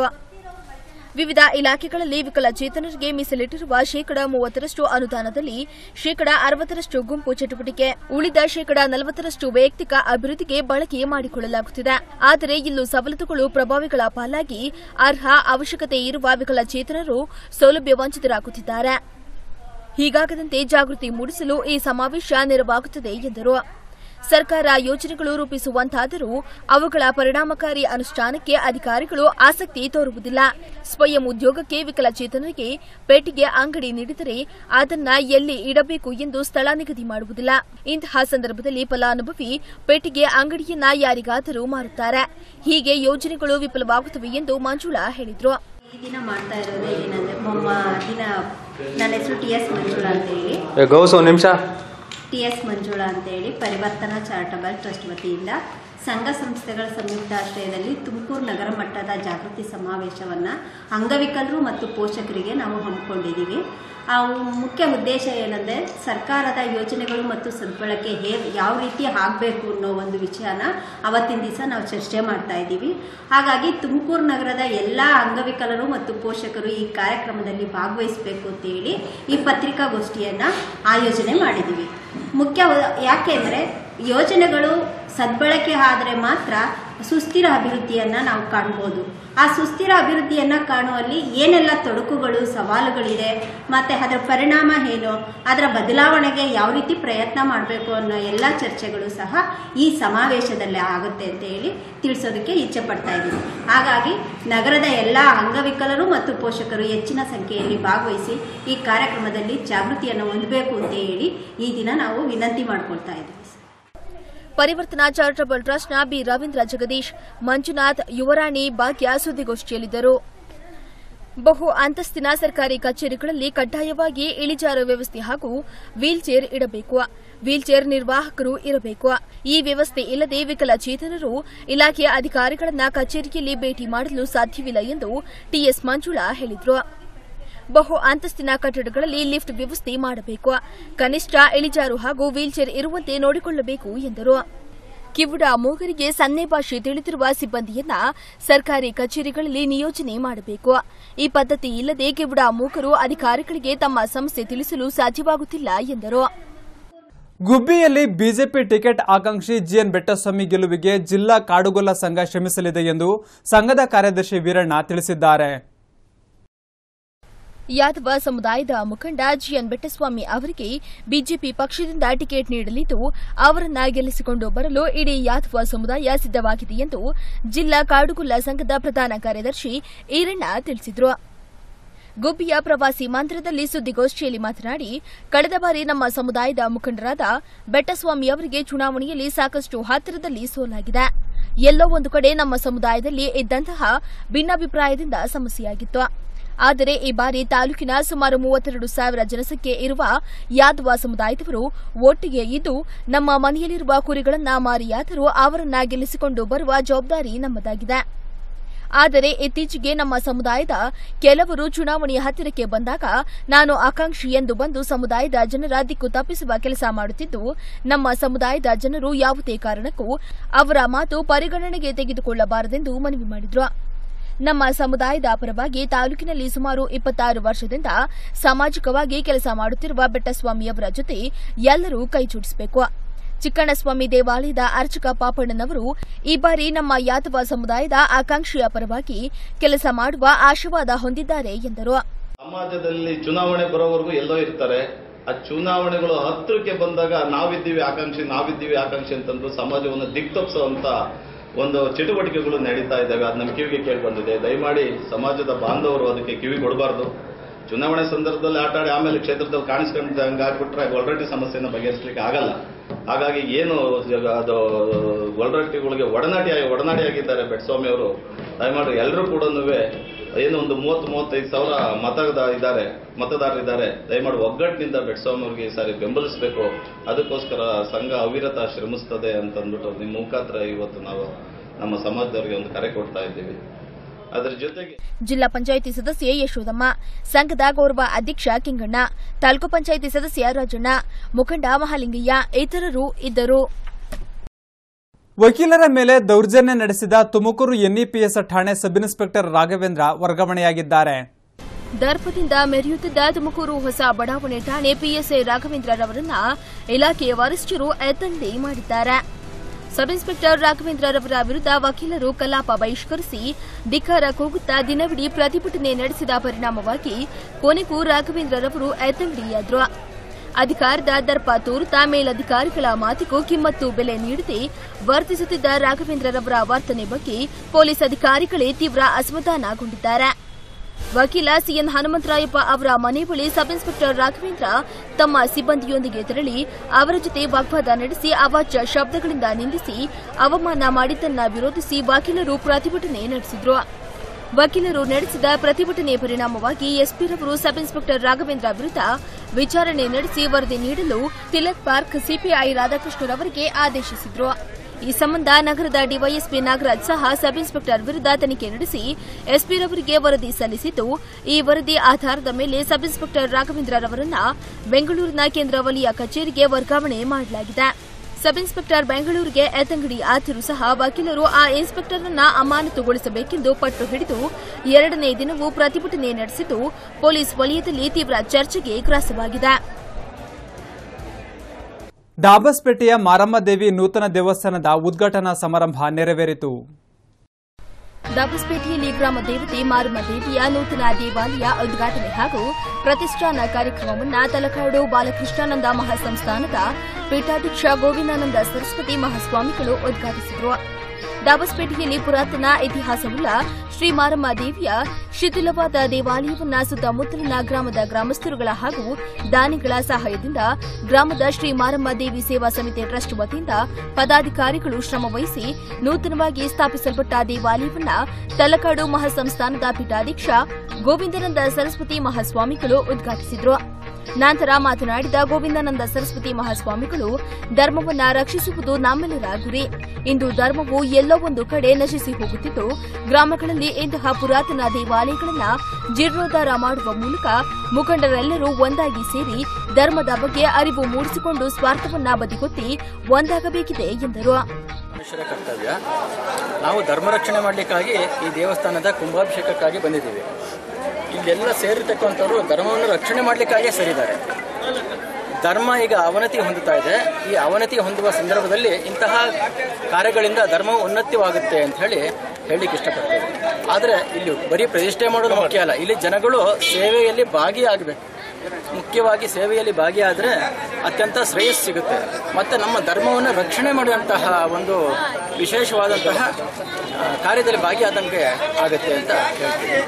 S2: ವಿವಿಧ ಇಲಾಖೆಗಳಲ್ಲಿ ವಿಕಲಚೇತನರಿಗೆ ಮೀಸಲಿಟ್ಟಿರುವ ಶೇಕಡ ಮೂವತ್ತರಷ್ಟು ಅನುದಾನದಲ್ಲಿ ಶೇಕಡ ಅರವತ್ತರಷ್ಟು ಗುಂಪು ಚಟುವಟಿಕೆ ಉಳಿದ ಶೇಕಡ ನಲವತ್ತರಷ್ಟು ವೈಯಕ್ತಿಕ ಅಭಿವೃದ್ಧಿಗೆ ಬಳಕೆ ಮಾಡಿಕೊಳ್ಳಲಾಗುತ್ತಿದೆ ಆದರೆ ಇಲ್ಲೂ ಸವಲತ್ತುಗಳು ಪ್ರಭಾವಿಗಳ ಪಾಲಾಗಿ ಅರ್ಹ ಅವಶ್ಯಕತೆ ಇರುವ ವಿಕಲಚೇತನರು ಸೌಲಭ್ಯ ವಂಚಿತರಾಗುತ್ತಿದ್ದಾರೆ ಹೀಗಾಗದಂತೆ ಜಾಗೃತಿ ಮೂಡಿಸಲು ಈ ಸಮಾವೇಶ ನೆರವಾಗುತ್ತದೆ ಎಂದರು ಸರ್ಕಾರ ಯೋಜನೆಗಳು ರೂಪಿಸುವಂತಾದರೂ ಅವುಗಳ ಪರಿಣಾಮಕಾರಿ ಅನುಷ್ಠಾನಕ್ಕೆ ಅಧಿಕಾರಿಗಳು ಆಸಕ್ತಿ ತೋರುವುದಿಲ್ಲ ಸ್ವಯಂ ಉದ್ಯೋಗಕ್ಕೆ ವಿಕಲಚೇತನರಿಗೆ ಪೇಟೆಗೆ ಅಂಗಡಿ ನೀಡಿದರೆ ಅದನ್ನ ಎಲ್ಲಿ ಇಡಬೇಕು ಎಂದು ಸ್ಥಳ ನಿಗದಿ ಮಾಡುವುದಿಲ್ಲ ಇಂತಹ ಸಂದರ್ಭದಲ್ಲಿ ಫಲಾನುಭವಿ ಪೇಟೆಗೆ ಅಂಗಡಿಯನ್ನ ಯಾರಿಗಾದರೂ ಮಾರುತ್ತಾರೆ ಹೀಗೆ ಯೋಜನೆಗಳು ವಿಫಲವಾಗುತ್ತವೆ ಎಂದು ಮಂಜುಳಾ ಹೇಳಿದ್ರು
S10: ಈ ದಿನ ಮಾಡ್ತಾ ಇರೋದು ಏನಂದ್ರೆ ಮೊಮ್ಮ ದಿನ ನನ್ನ ಹೆಸರು ಟಿ ಎಸ್ ಮಂಜುಳಾ ಅಂತ ಹೇಳಿ
S11: ಗೌಸ್ ಒಂದು ನಿಮಿಷ
S10: ಟಿ ಎಸ್ ಮಂಜುಳಾ ಅಂತೇಳಿ ಪರಿವರ್ತನಾ ಚಾರಿಟಬಲ್ ಟ್ರಸ್ಟ್ ವತಿಯಿಂದ ಸಂಘ ಸಂಸ್ಥೆಗಳ ಸಂಯುಕ್ತಾಶ್ರಯದಲ್ಲಿ ತುಮಕೂರು ನಗರ ಮಟ್ಟದ ಜಾಗೃತಿ ಸಮಾವೇಶವನ್ನು ಅಂಗವಿಕಲರು ಮತ್ತು ಪೋಷಕರಿಗೆ ನಾವು ಹಮ್ಮಿಕೊಂಡಿದ್ದೀವಿ ಆ ಮುಖ್ಯ ಉದ್ದೇಶ ಏನಂದರೆ ಸರ್ಕಾರದ ಯೋಜನೆಗಳು ಮತ್ತು ಸದ್ಬಳಕೆ ಹೇ ಯಾವ ರೀತಿ ಆಗಬೇಕು ಅನ್ನೋ ಒಂದು ವಿಷಯನ ಅವತ್ತಿನ ದಿವಸ ನಾವು ಚರ್ಚೆ ಮಾಡ್ತಾ ಇದ್ದೀವಿ ಹಾಗಾಗಿ ತುಮಕೂರು ನಗರದ ಎಲ್ಲ ಅಂಗವಿಕಲರು ಮತ್ತು ಪೋಷಕರು ಈ ಕಾರ್ಯಕ್ರಮದಲ್ಲಿ ಭಾಗವಹಿಸಬೇಕು ಅಂತೇಳಿ ಈ ಪತ್ರಿಕಾಗೋಷ್ಠಿಯನ್ನು ಆಯೋಜನೆ ಮಾಡಿದ್ದೀವಿ ಮುಖ್ಯ ಯಾಕೆಂದರೆ ಯೋಜನೆಗಳು ಸದ್ಬಳಕೆ ಆದರೆ ಮಾತ್ರ ಸುಸ್ಥಿರ ಅಭಿವೃದ್ಧಿಯನ್ನು ನಾವು ಕಾಣ್ಬೋದು ಆ ಸುಸ್ಥಿರ ಅಭಿವೃದ್ಧಿಯನ್ನು ಕಾಣುವಲ್ಲಿ ಏನೆಲ್ಲ ತೊಡಕುಗಳು ಸವಾಲುಗಳಿದೆ ಮತ್ತು ಅದರ ಪರಿಣಾಮ ಏನು ಅದರ ಬದಲಾವಣೆಗೆ ಯಾವ ರೀತಿ ಪ್ರಯತ್ನ ಮಾಡಬೇಕು ಅನ್ನೋ ಎಲ್ಲ ಚರ್ಚೆಗಳು ಸಹ ಈ ಸಮಾವೇಶದಲ್ಲಿ ಆಗುತ್ತೆ ಅಂತ ಹೇಳಿ ತಿಳಿಸೋದಕ್ಕೆ ಇಚ್ಛೆ ಪಡ್ತಾ ಇದ್ದೀನಿ ಹಾಗಾಗಿ ನಗರದ ಎಲ್ಲ ಅಂಗವಿಕಲರು ಮತ್ತು ಪೋಷಕರು ಹೆಚ್ಚಿನ ಸಂಖ್ಯೆಯಲ್ಲಿ ಭಾಗವಹಿಸಿ ಈ ಕಾರ್ಯಕ್ರಮದಲ್ಲಿ ಜಾಗೃತಿಯನ್ನು ಹೊಂದಬೇಕು ಅಂತ ಹೇಳಿ ಈ ದಿನ ನಾವು ವಿನಂತಿ ಮಾಡ್ಕೊಳ್ತಾ ಇದ್ದೀವಿ
S2: ಪರಿವರ್ತನಾ ಚಾರಿಟಬಲ್ ಟ್ರಸ್ಟ್ನ ಬಿ ರವೀಂದ್ರ ಜಗದೀಶ್ ಮಂಜುನಾಥ್ ಯುವರಾಣಿ ಭಾಗ್ಯ ಸುದ್ದಿಗೋಷ್ಠಿಯಲ್ಲಿದ್ದರು ಬಹು ಅಂತಸ್ತಿನ ಸರ್ಕಾರಿ ಕಚೇರಿಗಳಲ್ಲಿ ಕಡ್ಡಾಯವಾಗಿ ಇಳಿಜಾರು ವ್ಯವಸ್ಥೆ ಹಾಗೂ ವೀಲ್ಚೇರ್ ಇಡಬೇಕು ವೀಲ್ಚೇರ್ ನಿರ್ವಾಹಕರು ಇರಬೇಕು ಈ ವ್ಯವಸ್ಥೆ ಇಲ್ಲದೆ ವಿಕಲಚೇತನರು ಇಲಾಖೆಯ ಅಧಿಕಾರಿಗಳನ್ನ ಕಚೇರಿಯಲ್ಲಿ ಭೇಟಿ ಮಾಡಲು ಸಾಧ್ಯವಿಲ್ಲ ಎಂದು ಟಿಎಸ್ ಮಂಜುಳಾ ಹೇಳಿದರು ಬಹು ಅಂತಸ್ತಿನ ಕಟ್ಟಡಗಳಲ್ಲಿ ಲಿಫ್ಟ್ ವ್ಯವಸ್ಥೆ ಮಾಡಬೇಕು ಕನಿಷ್ಠ ಇಳಿಜಾರು ಹಾಗೂ ವೀಲ್ಚೇರ್ ಇರುವಂತೆ ನೋಡಿಕೊಳ್ಳಬೇಕು ಎಂದರು ಕಿವುಡ ಮೂಗರಿಗೆ ಸನ್ನೆ ಭಾಷೆ ತಿಳಿದಿರುವ ಸಿಬ್ಬಂದಿಯನ್ನ ಸರ್ಕಾರಿ ಕಚೇರಿಗಳಲ್ಲಿ ನಿಯೋಜನೆ ಮಾಡಬೇಕು ಈ ಪದ್ಧತಿ ಇಲ್ಲದೆ ಕಿವುಡ ಮೂಕರು ಅಧಿಕಾರಿಗಳಿಗೆ ತಮ್ಮ ಸಮಸ್ಯೆ ತಿಳಿಸಲು ಸಾಧ್ಯವಾಗುತ್ತಿಲ್ಲ ಎಂದರು
S1: ಗುಬ್ಬಿಯಲ್ಲಿ ಬಿಜೆಪಿ ಟಿಕೆಟ್ ಆಕಾಂಕ್ಷಿ ಜಿಎನ್ ಬೆಟ್ಟಸ್ವಾಮಿ ಗೆಲುವಿಗೆ ಜಿಲ್ಲಾ ಕಾಡುಗೊಲ್ಲ ಸಂಘ ಶ್ರಮಿಸಲಿದೆ ಎಂದು ಸಂಘದ ಕಾರ್ಯದರ್ಶಿ ವೀರಣ್ಣ ತಿಳಿಸಿದ್ದಾರೆ
S2: ಯಾದವ ಸಮುದಾಯದ ಮುಖಂಡ ಜಿಎನ್ ಬೆಟ್ಟಸ್ವಾಮಿ ಅವರಿಗೆ ಬಿಜೆಪಿ ಪಕ್ಷದಿಂದ ಟಿಕೆಟ್ ನೀಡಲಿದ್ದು ಅವರನ್ನ ಗೆಲ್ಲಿಸಿಕೊಂಡು ಬರಲು ಇಡೀ ಯಾದವ ಸಮುದಾಯ ಸಿದ್ದವಾಗಿದೆ ಎಂದು ಜಿಲ್ಲಾ ಕಾಡುಗೊಲ್ಲ ಸಂಘದ ಪ್ರಧಾನ ಕಾರ್ಯದರ್ಶಿ ಈರಣ್ಣ ತಿಳಿಸಿದರು ಗುಬ್ಬಿಯ ಪ್ರವಾಸಿ ಮಂದಿರದಲ್ಲಿ ಸುದ್ದಿಗೋಷ್ಠಿಯಲ್ಲಿ ಮಾತನಾಡಿ ಕಳೆದ ಬಾರಿ ನಮ್ಮ ಸಮುದಾಯದ ಮುಖಂಡರಾದ ಬೆಟ್ಟಸ್ವಾಮಿ ಅವರಿಗೆ ಚುನಾವಣೆಯಲ್ಲಿ ಸಾಕಷ್ಟು ಹತ್ತಿರದಲ್ಲಿ ಸೋಲಾಗಿದೆ ಎಲ್ಲೋ ಒಂದು ಕಡೆ ನಮ್ಮ ಸಮುದಾಯದಲ್ಲಿ ಇದ್ದಂತಹ ಭಿನ್ನಾಭಿಪ್ರಾಯದಿಂದ ಸಮಸ್ಯೆಯಾಗಿತ್ತು ಆದರೆ ಈ ಬಾರಿ ತಾಲೂಕಿನ ಸುಮಾರು ಮೂವತ್ತೆರಡು ಸಾವಿರ ಜನಸಂಖ್ಯೆ ಇರುವ ಯಾದವ ಸಮುದಾಯದವರು ಒಟ್ಟಿಗೆ ಇದ್ದು ನಮ್ಮ ಮನೆಯಲ್ಲಿರುವ ಕುರಿಗಳನ್ನ ಮಾರಿಯಾದರೂ ಅವರನ್ನ ಗೆಲ್ಲಿಸಿಕೊಂಡು ಬರುವ ಜವಾಬ್ದಾರಿ ನಮ್ಮದಾಗಿದೆ ಆದರೆ ಇತ್ತೀಚೆಗೆ ನಮ್ಮ ಸಮುದಾಯದ ಕೆಲವರು ಚುನಾವಣೆಯ ಹತ್ತಿರಕ್ಕೆ ಬಂದಾಗ ನಾನು ಆಕಾಂಕ್ಷಿ ಎಂದು ಬಂದು ಸಮುದಾಯದ ಜನರ ದಿಕ್ಕು ತಪ್ಪಿಸುವ ಕೆಲಸ ಮಾಡುತ್ತಿದ್ದು ನಮ್ಮ ಸಮುದಾಯದ ಜನರು ಯಾವುದೇ ಕಾರಣಕ್ಕೂ ಅವರ ಮಾತು ಪರಿಗಣನೆಗೆ ತೆಗೆದುಕೊಳ್ಳಬಾರದೆಂದು ಮನವಿ ಮಾಡಿದ್ರು ನಮ್ಮ ಸಮುದಾಯದ ಪರವಾಗಿ ತಾಲೂಕಿನಲ್ಲಿ ಸುಮಾರು ಇಪ್ಪತ್ತಾರು ವರ್ಷದಿಂದ ಸಾಮಾಜಿಕವಾಗಿ ಕೆಲಸ ಮಾಡುತ್ತಿರುವ ಬೆಟ್ಟಸ್ವಾಮಿಯವರ ಜೊತೆ ಎಲ್ಲರೂ ಕೈಜೋಡಿಸಬೇಕು ಚಿಕ್ಕಣ್ಣಸ್ವಾಮಿ ದೇವಾಲಯದ ಅರ್ಚಕ ಪಾಪಣ್ಣನವರು ಈ ಬಾರಿ ನಮ್ಮ ಯಾದವ ಸಮುದಾಯದ ಆಕಾಂಕ್ಷಿಯ ಪರವಾಗಿ ಕೆಲಸ ಮಾಡುವ ಆಶಾವಾದ ಹೊಂದಿದ್ದಾರೆ ಎಂದರು
S11: ಸಮಾಜದಲ್ಲಿ ಚುನಾವಣೆ ಬರೋವರೆಗೂ ಎಲ್ಲೋ ಇರ್ತಾರೆ ಆ ಚುನಾವಣೆಗಳು ಹತ್ತಿರಕ್ಕೆ ಬಂದಾಗ ನಾವಿದ್ದೀವಿ ಆಕಾಂಕ್ಷಿ ನಾವಿದ್ದೀವಿ ಆಕಾಂಕ್ಷಿ ಅಂತಂದ್ರು ಸಮಾಜವನ್ನು ದಿಕ್ತಪ್ಪಿಸುವಂತ ಒಂದು ಚಟುವಟಿಕೆಗಳು ನಡೀತಾ ಇದ್ದಾವೆ ಅದು ನಮ್ಮ ಕಿವಿಗೆ ಕೇಳಿ ಬಂದಿದೆ ದಯಮಾಡಿ ಸಮಾಜದ ಬಾಂಧವರು ಅದಕ್ಕೆ ಕಿವಿ ಕೊಡಬಾರ್ದು ಚುನಾವಣೆ ಸಂದರ್ಭದಲ್ಲಿ ಆಟ ಆಡಿ ಆಮೇಲೆ ಕ್ಷೇತ್ರದಲ್ಲಿ ಕಾಣಿಸ್ಕೊಂಡು ಹಂಗಾಗ್ಬಿಟ್ರೆ ಒಳರಟ್ಟಿ ಸಮಸ್ಯೆನ ಬಗೆಹರಿಸಲಿಕ್ಕೆ ಆಗಲ್ಲ ಹಾಗಾಗಿ ಏನು ಅದು ಒಳರಟ್ಟಿಗಳಿಗೆ ಒಡನಾಡಿ ಒಡನಾಡಿಯಾಗಿದ್ದಾರೆ ಬೆಟ್ಸ್ವಾಮಿ ಅವರು ದಯಮಾಡಿ ಎಲ್ಲರೂ ಕೂಡ ಏನು ಒಂದು ಮೂವತ್ತು ಮೂವತ್ತೈದು ಸಾವಿರ ಮತದ ಇದ್ದಾರೆ ಮತದಾರರಿದ್ದಾರೆ ದಯಮಾಡಿ ಒಗ್ಗಟ್ಟಿನಿಂದ ಬೆಟ್ಸ್ವಾಮಿ ಅವರಿಗೆ ಈ ಸಾರಿ ಬೆಂಬಲಿಸಬೇಕು ಅದಕ್ಕೋಸ್ಕರ ಸಂಘ ಅವಿರತ ಶ್ರಮಿಸ್ತದೆ ಅಂತಂದ್ಬಿಟ್ಟು ನಿಮ್ಮ ಮುಖಾಂತರ ಇವತ್ತು ನಾವು ನಮ್ಮ ಸಮಾಜದವರಿಗೆ ಒಂದು ಕರೆ ಕೊಡ್ತಾ ಇದ್ದೀವಿ ಅದರ ಜೊತೆಗೆ
S2: ಜಿಲ್ಲಾ ಪಂಚಾಯಿತಿ ಸದಸ್ಯೆ ಯಶೋದಮ್ಮ ಸಂಘದ ಗೌರವ ಅಧ್ಯಕ್ಷ ಕಿಂಗಣ್ಣ ತಾಲೂಕು ಪಂಚಾಯಿತಿ ಸದಸ್ಯ ರಾಜಣ್ಣ ಮುಖಂಡ ಮಹಾಲಿಂಗಯ್ಯ ಇತರರು ಇದ್ದರು
S1: ವಕೀಲರ ಮೇಲೆ ದೌರ್ಜನ್ಯ ನಡೆಸಿದ ತುಮಕೂರು ಎನ್ಇಪಿಎಸ್ ಠಾಣೆ ಸಬ್ ಇನ್ಸ್ಪೆಕ್ಟರ್ ರಾಘವೇಂದ್ರ ವರ್ಗಾವಣೆಯಾಗಿದ್ದಾರೆ
S2: ದರ್ಪದಿಂದ ಮೆರೆಯುತ್ತಿದ್ದ ತುಮಕೂರು ಹೊಸ ಬಡಾವಣೆ ಠಾಣೆ ಪಿಎಸ್ಐ ರಾಘವೇಂದ್ರರವರನ್ನ ಇಲಾಖೆಯ ವರಿಷ್ಠರು ಎತ್ತಂಗಡಿ ಮಾಡಿದ್ದಾರೆ ಸಬ್ ಇನ್ಸ್ಪೆಕ್ಟರ್ ರಾಘವೇಂದ್ರರವರ ವಿರುದ್ಧ ವಕೀಲರು ಕಲಾಪ ಬಹಿಷ್ಕರಿಸಿ ಧಿಕ್ಕಾರ ಕೂಗುತ್ತಾ ದಿನವಿಡೀ ಪ್ರತಿಭಟನೆ ನಡೆಸಿದ ಪರಿಣಾಮವಾಗಿ ಕೊನೆಗೂ ರಾಘವೇಂದ್ರರವರು ಎತ್ತಂಗಡಿಯಾದ್ರು ಅಧಿಕಾರದ ದರ್ಪ ತೋರುತ್ತಾ ಮೇಲಧಿಕಾರಿಗಳ ಮಾತಿಗೂ ಕಿಮ್ಮತ್ತು ಬೆಲೆ ನೀಡದೆ ವರ್ತಿಸುತ್ತಿದ್ದ ರಾಘವೇಂದ್ರರವರ ವರ್ತನೆ ಬಗ್ಗೆ ಪೊಲೀಸ್ ಅಧಿಕಾರಿಗಳೇ ತೀವ್ರ ಅಸಮಾಧಾನಗೊಂಡಿದ್ದಾರೆ ವಕೀಲ ಸಿಎನ್ ಹನುಮಂತರಾಯಪ್ಪ ಅವರ ಮನೆ ಬಳಿ ಸಬ್ ಇನ್ಸ್ಪೆಕ್ಟರ್ ರಾಘವೇಂದ್ರ ತಮ್ಮ ಸಿಬ್ಬಂದಿಯೊಂದಿಗೆ ತೆರಳಿ ಅವರ ಜೊತೆ ವಾಗ್ವಾದ ನಡೆಸಿ ಅವಾಚ್ಯ ಶಬ್ದಗಳಿಂದ ನಿಂದಿಸಿ ಅವಮಾನ ಮಾಡಿದ್ದನ್ನ ವಿರೋಧಿಸಿ ವಕೀಲರು ಪ್ರತಿಭಟನೆ ನಡೆಸಿದ್ರು ವಕೀಲರು ನಡೆಸಿದ ಪ್ರತಿಭಟನೆ ಪರಿಣಾಮವಾಗಿ ಎಸ್ಪಿರವರು ಸಬ್ ಇನ್ಸ್ಪೆಕ್ಟರ್ ರಾಘವೇಂದ್ರ ವಿರುದ್ಧ ವಿಚಾರಣೆ ನಡೆಸಿ ವರದಿ ನೀಡಲು ತಿಲಕ್ ಪಾರ್ಕ್ ಸಿಪಿಐ ರಾಧಾಕೃಷ್ಣರವರಿಗೆ ಆದೇಶಿಸಿದ್ರು ಈ ಸಂಬಂಧ ನಗರದ ಡಿವೈಎಸ್ಪಿ ನಾಗರಾಜ್ ಸಹ ಸಬ್ ಇನ್ಸ್ಪೆಕ್ಟರ್ ವಿರುದ್ಧ ತನಿಖೆ ನಡೆಸಿ ಎಸ್ಪಿರವರಿಗೆ ವರದಿ ಸಲ್ಲಿಸಿದ್ದು ಈ ವರದಿ ಆಧಾರದ ಮೇಲೆ ಸಬ್ ಇನ್ಸ್ಪೆಕ್ಟರ್ ರಾಘವೇಂದ್ರರವರನ್ನ ಬೆಂಗಳೂರಿನ ಕೇಂದ್ರ ವಲಯ ಕಚೇರಿಗೆ ವರ್ಗಾವಣೆ ಮಾಡಲಾಗಿದೆ ಸಬ್ ಇನ್ಸ್ಪೆಕ್ಟರ್ ಬೆಂಗಳೂರಿಗೆ ಎತ್ತಂಗಡಿ ಆದರೂ ಸಹ ವಕೀಲರು ಆ ಇನ್ಸ್ಪೆಕ್ಟರ್ನನ್ನ ಅಮಾನತುಗೊಳಿಸಬೇಕೆಂದು ಪಟ್ಟು ಹಿಡಿದು ಎರಡನೇ ದಿನವೂ ಪ್ರತಿಭಟನೆ ನಡೆಸಿದ್ದು ಪೊಲೀಸ್ ವಲಯದಲ್ಲಿ ತೀವ್ರ ಚರ್ಚೆಗೆ ಗ್ರಾಸವಾಗಿದೆ
S1: ಡಾಬಸ್ಪೇಟೆಯ ಮಾರಮ್ಮ ದೇವಿ ನೂತನ ದೇವಸ್ಥಾನದ ಉದ್ಘಾಟನಾ ಸಮಾರಂಭ ನೆರವೇರಿತು
S2: ದಾಬಸ್ಪೇಟೆಯಲ್ಲಿ ಗ್ರಾಮ ದೇವತೆ ಮಾರಮ್ಮ ದೇವಿಯ ನೂತನ ದೇವಾಲಯ ಉದ್ಘಾಟನೆ ಹಾಗೂ ಪ್ರತಿಷ್ಠಾನ ಕಾರ್ಯಕ್ರಮವನ್ನು ತಲಕಾಡು ಬಾಲಕೃಷ್ಣಾನಂದ ಮಹಾಸಂಸ್ಥಾನದ ಪೀಠಾಧ್ಯಕ್ಷ ಗೋವಿಂದಾನಂದ ಸರಸ್ವತಿ ಮಹಾಸ್ವಾಮಿಗಳು ಉದ್ಘಾಟಿಸಿದರು ದಾಬಸ್ಪೇಟೆಯಲ್ಲಿ ಪುರಾತನ ಇತಿಹಾಸವುಳ್ಳ ಶ್ರೀ ಮಾರಮ್ಮ ದೇವಿಯ ಶಿಥಿಲವಾದ ದೇವಾಲಯವನ್ನ ಸುತ್ತಮುತ್ತಲಿನ ಗ್ರಾಮದ ಗ್ರಾಮಸ್ಥರುಗಳ ಹಾಗೂ ದಾನಿಗಳ ಸಹಾಯದಿಂದ ಗ್ರಾಮದ ಶ್ರೀ ಮಾರಮ್ಮ ದೇವಿ ಸೇವಾ ಸಮಿತಿ ಟ್ರಸ್ಟ್ ವತಿಯಿಂದ ಪದಾಧಿಕಾರಿಗಳು ಶ್ರಮವಹಿಸಿ ನೂತನವಾಗಿ ಸ್ಥಾಪಿಸಲ್ಪಟ್ಟ ದೇವಾಲಯವನ್ನ ತಲಕಾಡು ಮಹಾಸಂಸ್ಥಾನದ ಪೀಠಾಧ್ಯಕ್ಷ ಗೋವಿಂದನಂದ ಸರಸ್ವತಿ ಮಹಾಸ್ವಾಮಿಗಳು ಉದ್ಘಾಟಿಸಿದರು ನಂತರ ಮಾತನಾಡಿದ ಗೋವಿಂದಾನಂದ ಸರಸ್ವತಿ ಮಹಾಸ್ವಾಮಿಗಳು ಧರ್ಮವನ್ನ ರಕ್ಷಿಸುವುದು ನಮ್ಮೆಲ್ಲರ ಗುರಿ ಇಂದು ಧರ್ಮವು ಎಲ್ಲೋ ಒಂದು ಕಡೆ ನಶಿಸಿ ಹೋಗುತ್ತಿದ್ದು ಗ್ರಾಮಗಳಲ್ಲಿ ಇಂತಹ ಪುರಾತನ ದೇವಾಲಯಗಳನ್ನ ಜೀರ್ಣೋದ್ಧಾರ ಮಾಡುವ ಮೂಲಕ ಮುಖಂಡರೆಲ್ಲರೂ ಒಂದಾಗಿ ಸೇರಿ ಧರ್ಮದ ಬಗ್ಗೆ ಅರಿವು ಮೂಡಿಸಿಕೊಂಡು ಸ್ವಾರ್ಥವನ್ನ ಬದಿಗೊತ್ತಿ ಒಂದಾಗಬೇಕಿದೆ ಎಂದರು
S12: ಮನುಷ್ಯರ ಕರ್ತವ್ಯ ನಾವು ಧರ್ಮ ರಕ್ಷಣೆ ಮಾಡಲಿಕ್ಕಾಗಿ ಈ ದೇವಸ್ಥಾನದ ಕುಂಭಾಭಿಷೇಕಕ್ಕಾಗಿ ಬಂದಿದ್ದೀವಿ ಇಲ್ಲೆಲ್ಲ ಸೇರಿರ್ತಕ್ಕಂಥವ್ರು ಧರ್ಮವನ್ನು ರಕ್ಷಣೆ ಮಾಡಲಿಕ್ಕಾಗೇ ಸೇರಿದ್ದಾರೆ ಧರ್ಮ ಈಗ ಅವನತಿ ಹೊಂದುತ್ತಾ ಇದೆ ಈ ಅವನತಿ ಹೊಂದುವ ಸಂದರ್ಭದಲ್ಲಿ ಇಂತಹ ಕಾರ್ಯಗಳಿಂದ ಧರ್ಮವು ಉನ್ನತಿವಾಗುತ್ತೆ ಅಂತ ಹೇಳಿ ಹೇಳಲಿಕ್ಕೆ ಇಷ್ಟಪಡ್ತೇವೆ ಆದರೆ ಇಲ್ಲಿ ಬರೀ ಪ್ರತಿಷ್ಠೆ ಮಾಡೋದು ಮುಖ್ಯ ಅಲ್ಲ ಇಲ್ಲಿ ಜನಗಳು ಸೇವೆಯಲ್ಲಿ ಭಾಗಿಯಾಗಬೇಕು ಮುಖ್ಯವಾಗಿ ಸೇವೆಯಲ್ಲಿ ಭಾಗಿಯಾದರೆ ಅತ್ಯಂತ ಶ್ರೇಯಸ್ ಸಿಗುತ್ತೆ ಮತ್ತು ನಮ್ಮ ಧರ್ಮವನ್ನು ರಕ್ಷಣೆ ಮಾಡುವಂತಹ ಒಂದು ವಿಶೇಷವಾದಂತಹ ಆ, ಕಾರ್ಯದಲ್ಲಿ ಭಾಗಿಯಾದಂಗೆ ಆಗುತ್ತೆ ಅಂತ ಹೇಳ್ತೀನಿ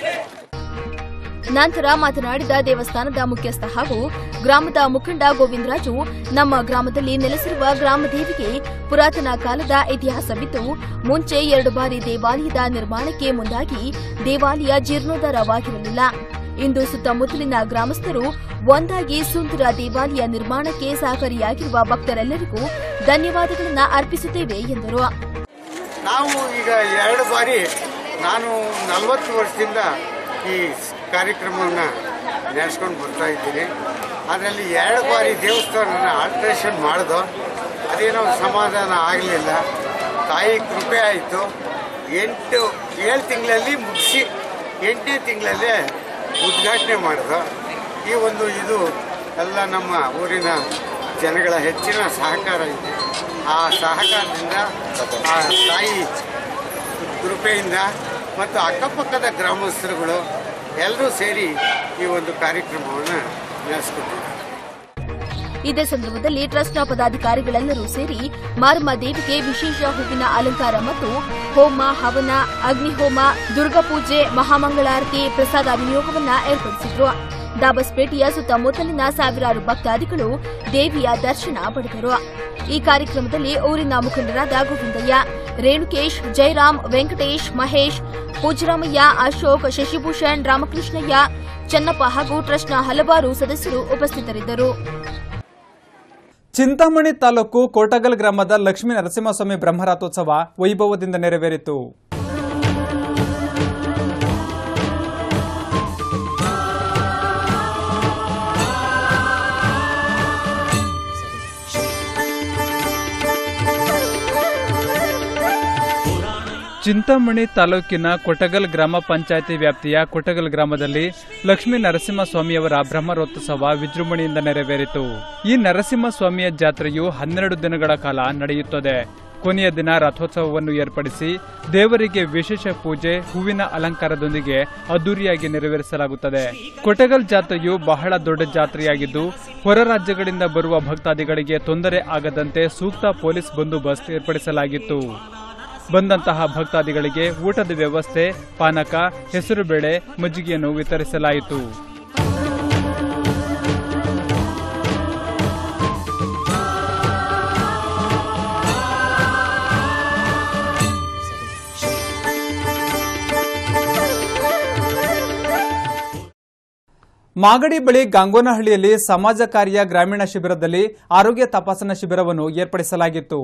S2: ನಂತರ ಮಾತನಾಡಿದ ದೇವಸ್ಥಾನದ ಮುಖ್ಯಸ್ಥ ಹಾಗೂ ಗ್ರಾಮದ ಮುಖಂಡ ಗೋವಿಂದರಾಜು ನಮ್ಮ ಗ್ರಾಮದಲ್ಲಿ ನೆಲೆಸಿರುವ ಗ್ರಾಮದೇವಿಗೆ ಪುರಾತನ ಕಾಲದ ಇತಿಹಾಸವಿದ್ದು ಮುಂಚೆ ಎರಡು ಬಾರಿ ದೇವಾಲಯದ ನಿರ್ಮಾಣಕ್ಕೆ ಮುಂದಾಗಿ ದೇವಾಲಯ ಜೀರ್ಣೋದ್ಧಾರವಾಗಿರಲಿಲ್ಲ ಇಂದು ಸುತ್ತಮುತ್ತಲಿನ ಗ್ರಾಮಸ್ಥರು ಒಂದಾಗಿ ಸುಂದರ ದೇವಾಲಯ ನಿರ್ಮಾಣಕ್ಕೆ ಸಹಕಾರಿಯಾಗಿರುವ ಭಕ್ತರೆಲ್ಲರಿಗೂ ಧನ್ಯವಾದಗಳನ್ನು ಅರ್ಪಿಸುತ್ತೇವೆ ಎಂದರು
S13: ನಾವು ಈಗ ಎರಡು ಬಾರಿ ನಾನು ನಲವತ್ತು ವರ್ಷದಿಂದ ಈ ಕಾರ್ಯಕ್ರಮವನ್ನು ನಡೆಸ್ಕೊಂಡು ಬರ್ತಾ ಇದ್ದೀನಿ ಅದರಲ್ಲಿ ಎರಡು ಬಾರಿ ದೇವಸ್ಥಾನನ ಆಲ್ಟ್ರೇಷನ್ ಮಾಡಿದೋ ಅದೇನೋ ಸಮಾಧಾನ ಆಗಲಿಲ್ಲ ತಾಯಿ ಕೃಪೆ ಆಯಿತು ಎಂಟು ಏಳು ತಿಂಗಳಲ್ಲಿ ಮುಗಿಸಿ ಎಂಟನೇ ತಿಂಗಳಲ್ಲೇ ಉದ್ಘಾಟನೆ ಮಾಡಿದೋ ಈ ಒಂದು ಇದು ಎಲ್ಲ ನಮ್ಮ ಊರಿನ ಜನಗಳ ಹೆಚ್ಚಿನ ಸಹಕಾರ ಇದೆ ಆ ಸಹಕಾರದಿಂದ ಆ ತಾಯಿ ಕೃಪೆಯಿಂದ ಮತ್ತು ಅಕ್ಕಪಕ್ಕದ ಗ್ರಾಮಸ್ಥರುಗಳು ಎಲ್ಲರೂ ಸೇರಿ ಈ ಒಂದು ಕಾರ್ಯಕ್ರಮವನ್ನು ನಡೆಸ್ಕೊಟ್ಟಿದ್ದಾರೆ
S2: ಇದೇ ಸಂದರ್ಭದಲ್ಲಿ ಟ್ರಸ್ಟ್ನ ಪದಾಧಿಕಾರಿಗಳೆಲ್ಲರೂ ಸೇರಿ ಮಾರಮ್ಮ ದೇವಿಗೆ ವಿಶೇಷ ಹೂವಿನ ಅಲಂಕಾರ ಮತ್ತು ಹೋಮ ಹವನ ಅಗ್ನಿಹೋಮ ದುರ್ಗಾಪೂಜೆ ಮಹಾಮಂಗಳಾರತಿ ಪ್ರಸಾದ ವಿನಿಯೋಗವನ್ನ ಏರ್ಪಡಿಸಿದ್ರು ದಾಬಸ್ಪೇಟೆಯ ಸುತ್ತಮುತ್ತಲಿನ ಸಾವಿರಾರು ಭಕ್ತಾದಿಗಳು ದೇವಿಯ ದರ್ಶನ ಪಡೆದರು ಈ ಕಾರ್ಯಕ್ರಮದಲ್ಲಿ ಊರಿನ ಮುಖಂಡರಾದ ಗೋವಿಂದಯ್ಯ ರೇಣುಕೇಶ್ ಜಯರಾಮ್ ವೆಂಕಟೇಶ್ ಮಹೇಶ್ ಪೂಜರಾಮಯ್ಯ ಅಶೋಕ್ ಶಶಿಭೂಷಣ್ ರಾಮಕೃಷ್ಣಯ್ಯ ಚನ್ನಪ್ಪ ಹಾಗೂ ಟ್ರಸ್ಟ್ನ ಹಲವಾರು ಸದಸ್ಯರು ಉಪಸ್ಥಿತರಿದ್ದರು
S1: ಚಿಂತಾಮಣಿ ತಾಲೂಕು ಕೋಟಗಲ್ ಗ್ರಾಮದ ಲಕ್ಷ್ಮೀ ನರಸಿಂಹಸ್ವಾಮಿ ಬ್ರಹ್ಮರಥೋತ್ಸವ ವೈಭವದಿಂದ ನೆರವೇರಿತು ಚಿಂತಾಮಣಿ ತಾಲೂಕಿನ ಕೊಟಗಲ್ ಗ್ರಾಮ ಪಂಚಾಯಿತಿ ವ್ಯಾಪ್ತಿಯ ಕೊಟಗಲ್ ಗ್ರಾಮದಲ್ಲಿ ಲಕ್ಷ್ಮೀ ನರಸಿಂಹಸ್ವಾಮಿಯವರ ಬ್ರಹ್ಮರೋತ್ಸವ ವಿಜೃಂಭಣೆಯಿಂದ ನೆರವೇರಿತು ಈ ನರಸಿಂಹಸ್ವಾಮಿಯ ಜಾತ್ರೆಯು ಹನ್ನೆರಡು ದಿನಗಳ ಕಾಲ ನಡೆಯುತ್ತದೆ ಕೊನೆಯ ದಿನ ರಥೋತ್ಸವವನ್ನು ಏರ್ಪಡಿಸಿ ದೇವರಿಗೆ ವಿಶೇಷ ಪೂಜೆ ಹೂವಿನ ಅಲಂಕಾರದೊಂದಿಗೆ ಅದ್ದೂರಿಯಾಗಿ ನೆರವೇರಿಸಲಾಗುತ್ತದೆ ಕೊಟಗಲ್ ಜಾತ್ರೆಯು ಬಹಳ ದೊಡ್ಡ ಜಾತ್ರೆಯಾಗಿದ್ದು ಹೊರ ರಾಜ್ಯಗಳಿಂದ ಬರುವ ಭಕ್ತಾದಿಗಳಿಗೆ ತೊಂದರೆ ಆಗದಂತೆ ಸೂಕ್ತ ಪೊಲೀಸ್ ಬಂದೋಬಸ್ತ್ ಏರ್ಪಡಿಸಲಾಗಿತ್ತು ಬಂದಂತಹ ಭಕ್ತಾದಿಗಳಿಗೆ ಊಟದ ವ್ಯವಸ್ಥೆ ಪಾನಕ ಹೆಸರುಬೇಳೆ ಮಜ್ಜಿಗೆಯನ್ನು ವಿತರಿಸಲಾಯಿತು ಮಾಗಡಿ ಬಳಿ ಗಂಗೋನಹಳ್ಳಿಯಲ್ಲಿ ಸಮಾಜ ಕಾರ್ಯ ಗ್ರಾಮೀಣ ಶಿಬಿರದಲ್ಲಿ ಆರೋಗ್ಯ ತಪಾಸಣಾ ಶಿಬಿರವನ್ನು ಏರ್ಪಡಿಸಲಾಗಿತ್ತು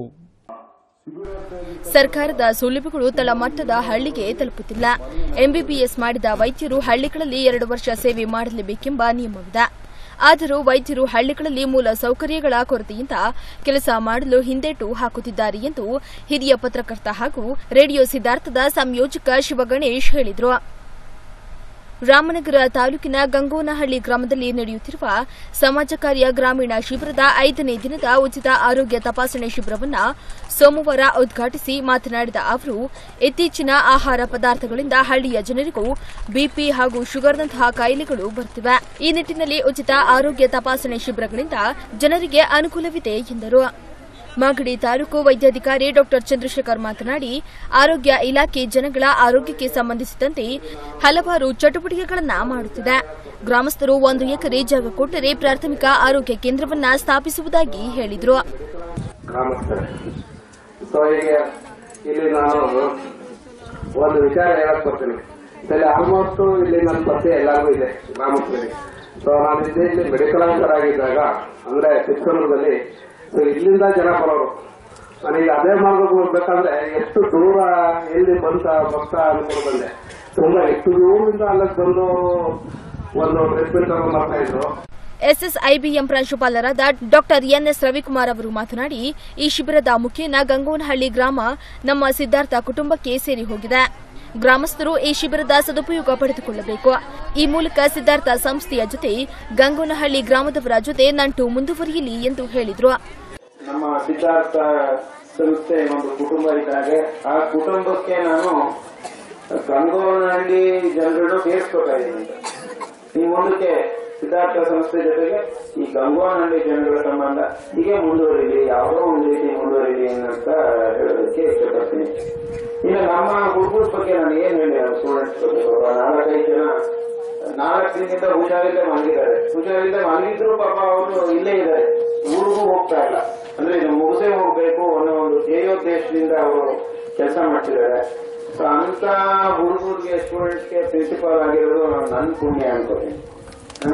S2: ಸರ್ಕಾರದ ಸೌಲಭ್ಯಗಳು ತಳಮಟ್ಟದ ಹಳ್ಳಿಗೆ ತಲುಪುತ್ತಿಲ್ಲ ಎಂಬಿಬಿಎಸ್ ಮಾಡಿದ ವೈದ್ಯರು ಹಳ್ಳಿಗಳಲ್ಲಿ ಎರಡು ವರ್ಷ ಸೇವೆ ಮಾಡಲೇಬೇಕೆಂಬ ನಿಯಮವಿದೆ ಆದರೂ ವೈದ್ಯರು ಹಳ್ಳಿಗಳಲ್ಲಿ ಮೂಲ ಸೌಕರ್ಯಗಳ ಕೊರತೆಯಿಂದ ಕೆಲಸ ಮಾಡಲು ಹಿಂದೇಟು ಹಾಕುತ್ತಿದ್ದಾರೆ ಎಂದು ಹಿರಿಯ ಪತ್ರಕರ್ತ ಹಾಗೂ ರೇಡಿಯೋ ಸಿದ್ಧಾರ್ಥದ ಸಂಯೋಜಕ ಶಿವಗಣೇಶ್ ಹೇಳಿದರು ರಾಮನಗರ ತಾಲೂಕಿನ ಗಂಗೋನಹಳ್ಳಿ ಗ್ರಾಮದಲ್ಲಿ ನಡೆಯುತ್ತಿರುವ ಸಮಾಜ ಕಾರ್ಯ ಗ್ರಾಮೀಣ ಶಿಬಿರದ ಐದನೇ ದಿನದ ಉಚಿತ ಆರೋಗ್ಯ ತಪಾಸಣೆ ಶಿಬಿರವನ್ನು ಸೋಮವಾರ ಉದ್ಘಾಟಿಸಿ ಮಾತನಾಡಿದ ಅವರು ಇತ್ತೀಚಿನ ಆಹಾರ ಪದಾರ್ಥಗಳಿಂದ ಹಳ್ಳಿಯ ಜನರಿಗೂ ಬಿಪಿ ಹಾಗೂ ಶುಗರ್ನಂತಹ ಕಾಯಿಲೆಗಳು ಬರುತ್ತಿವೆ ಈ ನಿಟ್ಟಿನಲ್ಲಿ ಉಚಿತ ಆರೋಗ್ಯ ತಪಾಸಣೆ ಶಿಬಿರಗಳಿಂದ ಜನರಿಗೆ ಅನುಕೂಲವಿದೆ ಎಂದರು ಮಾಗಡಿ ತಾಲೂಕು ವೈದ್ಯಾಧಿಕಾರಿ ಡಾಕ್ಟರ್ ಚಂದ್ರಶೇಖರ್ ಮಾತನಾಡಿ ಆರೋಗ್ಯ ಇಲಾಖೆ ಜನಗಳ ಆರೋಗ್ಯಕ್ಕೆ ಸಂಬಂಧಿಸಿದಂತೆ ಹಲವಾರು ಚಟುವಟಿಕೆಗಳನ್ನು ಮಾಡುತ್ತಿದೆ ಗ್ರಾಮಸ್ಥರು ಒಂದು ಎಕರೆ ಜಾಗ ಕೊಟ್ಟರೆ ಪ್ರಾಥಮಿಕ ಆರೋಗ್ಯ ಕೇಂದ್ರವನ್ನ ಸ್ಥಾಪಿಸುವುದಾಗಿ ಹೇಳಿದರು
S14: ಗ್ರಾಮಸ್ಥರೇ ಸೊ ಈಗ ಇಲ್ಲಿ ನಾನು ಒಂದು ವಿಚಾರ ಹೇಳಕ್ ಬರ್ತೀನಿ ಇಲ್ಲಿ ಆಲ್ಮೋಸ್ಟ್ ಇಲ್ಲಿ ನನ್ನ ಪರಿಚಯ ಎಲ್ಲರಿಗೂ ಇದೆ ಗ್ರಾಮಸ್ಥರಿಗೆ ಸೊ ನಾನು ಇಲ್ಲಿ ಇಲ್ಲಿ ಮೆಡಿಕಲ್ ಆಫೀಸರ್ ಆಗಿದ್ದಾಗ ಅಂದ್ರೆ ಚಿಕ್ಕಮಗಳೂರಲ್ಲಿ ಸೊ ಇಲ್ಲಿಂದ ಜನ ಬರೋರು ನನಗೆ ಅದೇ ಮಾರ್ಗಕ್ಕೆ ಹೋಗ್ಬೇಕಂದ್ರೆ ಎಷ್ಟು ದೂರ ಎಲ್ಲಿ ಬಂತ ಬರ್ತಾ ಅನ್ಕೊಂಡು ಬಂದೆ ತುಂಬಾ ಎಷ್ಟು ದೂರದಿಂದ ಅಲ್ಲಿಗೆ ಬಂದು ಒಂದು ಟ್ರೀಟ್ಮೆಂಟ್ ತಗೊಂಡ್ ಬರ್ತಾ ಇದ್ರು
S2: ಎಸ್ಎಸ್ಐಬಿಎಂ ಪ್ರಾಂಶುಪಾಲರಾದ ಡಾಕ್ಟರ್ ಎನ್ಎಸ್ ರವಿಕುಮಾರ್ ಅವರು ಮಾತನಾಡಿ ಈ ಶಿಬಿರದ ಮುಖೇನ ಗಂಗೋನಹಳ್ಳಿ ಗ್ರಾಮ ನಮ್ಮ ಸಿದ್ಧಾರ್ಥ ಕುಟುಂಬಕ್ಕೆ ಸೇರಿ ಹೋಗಿದೆ ಗ್ರಾಮಸ್ಥರು ಈ ಶಿಬಿರದ ಸದುಪಯೋಗ ಪಡೆದುಕೊಳ್ಳಬೇಕು ಈ ಮೂಲಕ ಸಿದ್ಧಾರ್ಥ ಸಂಸ್ಥೆಯ ಜೊತೆ ಗಂಗೋನಹಳ್ಳಿ ಗ್ರಾಮದವರ ಜೊತೆ ನಂಟು ಮುಂದುವರಿಯಲಿ ಎಂದು ಹೇಳಿದರು
S14: ನಮ್ಮ ಸಿದ್ಧಾರ್ಥ ಸಂಸ್ಥೆ ಒಂದು ಕುಟುಂಬ ಇದ್ದಾಗೆ ಆ ಕುಟುಂಬಕ್ಕೆ ನಾನು ಗಂಗೋನಹಳ್ಳಿ ಜನರನ್ನು ಸೇರಿಸ್ಕೊತಾ ಇದ್ದೀನಿ ಈ ಮುಂದಕ್ಕೆ ಸಿದ್ಧಾರ್ಥ ಸಂಸ್ಥೆ ಜೊತೆಗೆ ಈ ಗಂಗೋನಹಳ್ಳಿ ಜನಗಳ ಸಂಬಂಧ ಹೀಗೆ ಮುಂದುವರಿಲಿ ಯಾವುದೋ ಒಂದು ರೀತಿ ಮುಂದುವರಿಲಿ ಅಂತ ಹೇಳೋದಕ್ಕೆ ಇಷ್ಟಪಡ್ತೀನಿ ಇನ್ನು ನಮ್ಮ ಹುಡುಗರ ಬಗ್ಗೆ ನಾನು ಏನ್ ಹೇಳಿ ಸ್ಟೂಡೆಂಟ್ಸ್ ಬಗ್ಗೆ ಒಬ್ಬ ನಾಲ್ಕೈದು ಜನ ನಾಲ್ಕು ದಿನದಿಂದ ಹುಷಾರಿಲ್ಲದೆ ಮಲಗಿದ್ದಾರೆ ಹುಷಾರಿಲ್ಲದೆ ಮಲಗಿದ್ರು ಪಾಪ ಅವರು ಇಲ್ಲೇ ಇದ್ದಾರೆ ಊರಿಗೂ ಹೋಗ್ತಾ ಇಲ್ಲ ಅಂದ್ರೆ ಇದು ಮುಗಿಸೇ ಹೋಗ್ಬೇಕು ಅನ್ನೋ ಒಂದು ಧ್ಯೇಯೋದ್ದೇಶದಿಂದ ಅವರು ಕೆಲಸ ಮಾಡ್ತಿದ್ದಾರೆ ಸೊ ಅಂತ ಹುಡುಗರಿಗೆ ಸ್ಟೂಡೆಂಟ್ಸ್ಗೆ ಪ್ರಿನ್ಸಿಪಾಲ್ ಆಗಿರೋದು ನನ್ನ ಪುಣ್ಯ ಅನ್ಕೋತೀನಿ ಹ?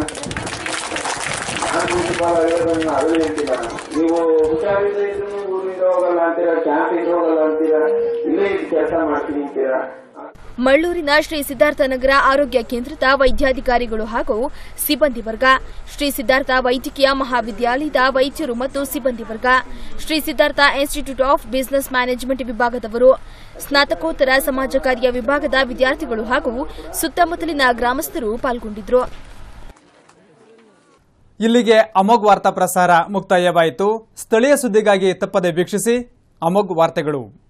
S14: ನಾನು ಪ್ರಿನ್ಸಿಪಾಲ್ ಆಗಿರೋದನ್ನ ಅದು ಹೇಳ್ತಿಲ್ಲ ನಾನು ನೀವು ಹುಷಾರಿಲ್ಲದೆ ಇದ್ರು ಊರಿಂದ ಹೋಗಲ್ಲ ಅಂತೀರಾ ಕ್ಯಾಂಪಿಗೆ ಹೋಗಲ್ಲ ಅಂತೀರಾ ಇಲ್ಲೇ ಇದು ಕೆಲಸ ಮಾಡ್ತೀನಿ ಅಂತೀರಾ
S2: ಮಳ್ಳೂರಿನ ಶ್ರೀ ಸಿದ್ಧಾರ್ಥ ನಗರ ಆರೋಗ್ಯ ಕೇಂದ್ರದ ವೈದ್ಯಾಧಿಕಾರಿಗಳು ಹಾಗೂ ಸಿಬ್ಬಂದಿ ವರ್ಗ ಶ್ರೀ ಸಿದ್ಧಾರ್ಥ ವೈದ್ಯಕೀಯ ಮಹಾವಿದ್ಯಾಲಯದ ವೈದ್ಯರು ಮತ್ತು ಸಿಬ್ಬಂದಿ ವರ್ಗ Shri Siddhartha institute of business management ವಿಭಾಗದವರು ಸ್ನಾತಕೋತ್ತರ ಸಮಾಜ ಕಾರ್ಯ ವಿಭಾಗದ ವಿದ್ಯಾರ್ಥಿಗಳು ಹಾಗೂ ಸುತ್ತಮುತ್ತಲಿನ ಗ್ರಾಮಸ್ಥರು ಪಾಲ್ಗೊಂಡಿದ್ದರು
S1: ಇಲ್ಲಿಗೆ ಅಮೋಘ್ ವಾರ್ತಾ ಪ್ರಸಾರ ಮುಕ್ತಾಯವಾಯಿತು ಸ್ಥಳೀಯ ಸುದ್ದಿಗಾಗಿ ತಪ್ಪದೆ ವೀಕ್ಷಿಸಿ ಅಮೋಘ್ ವಾರ್ತೆಗಳು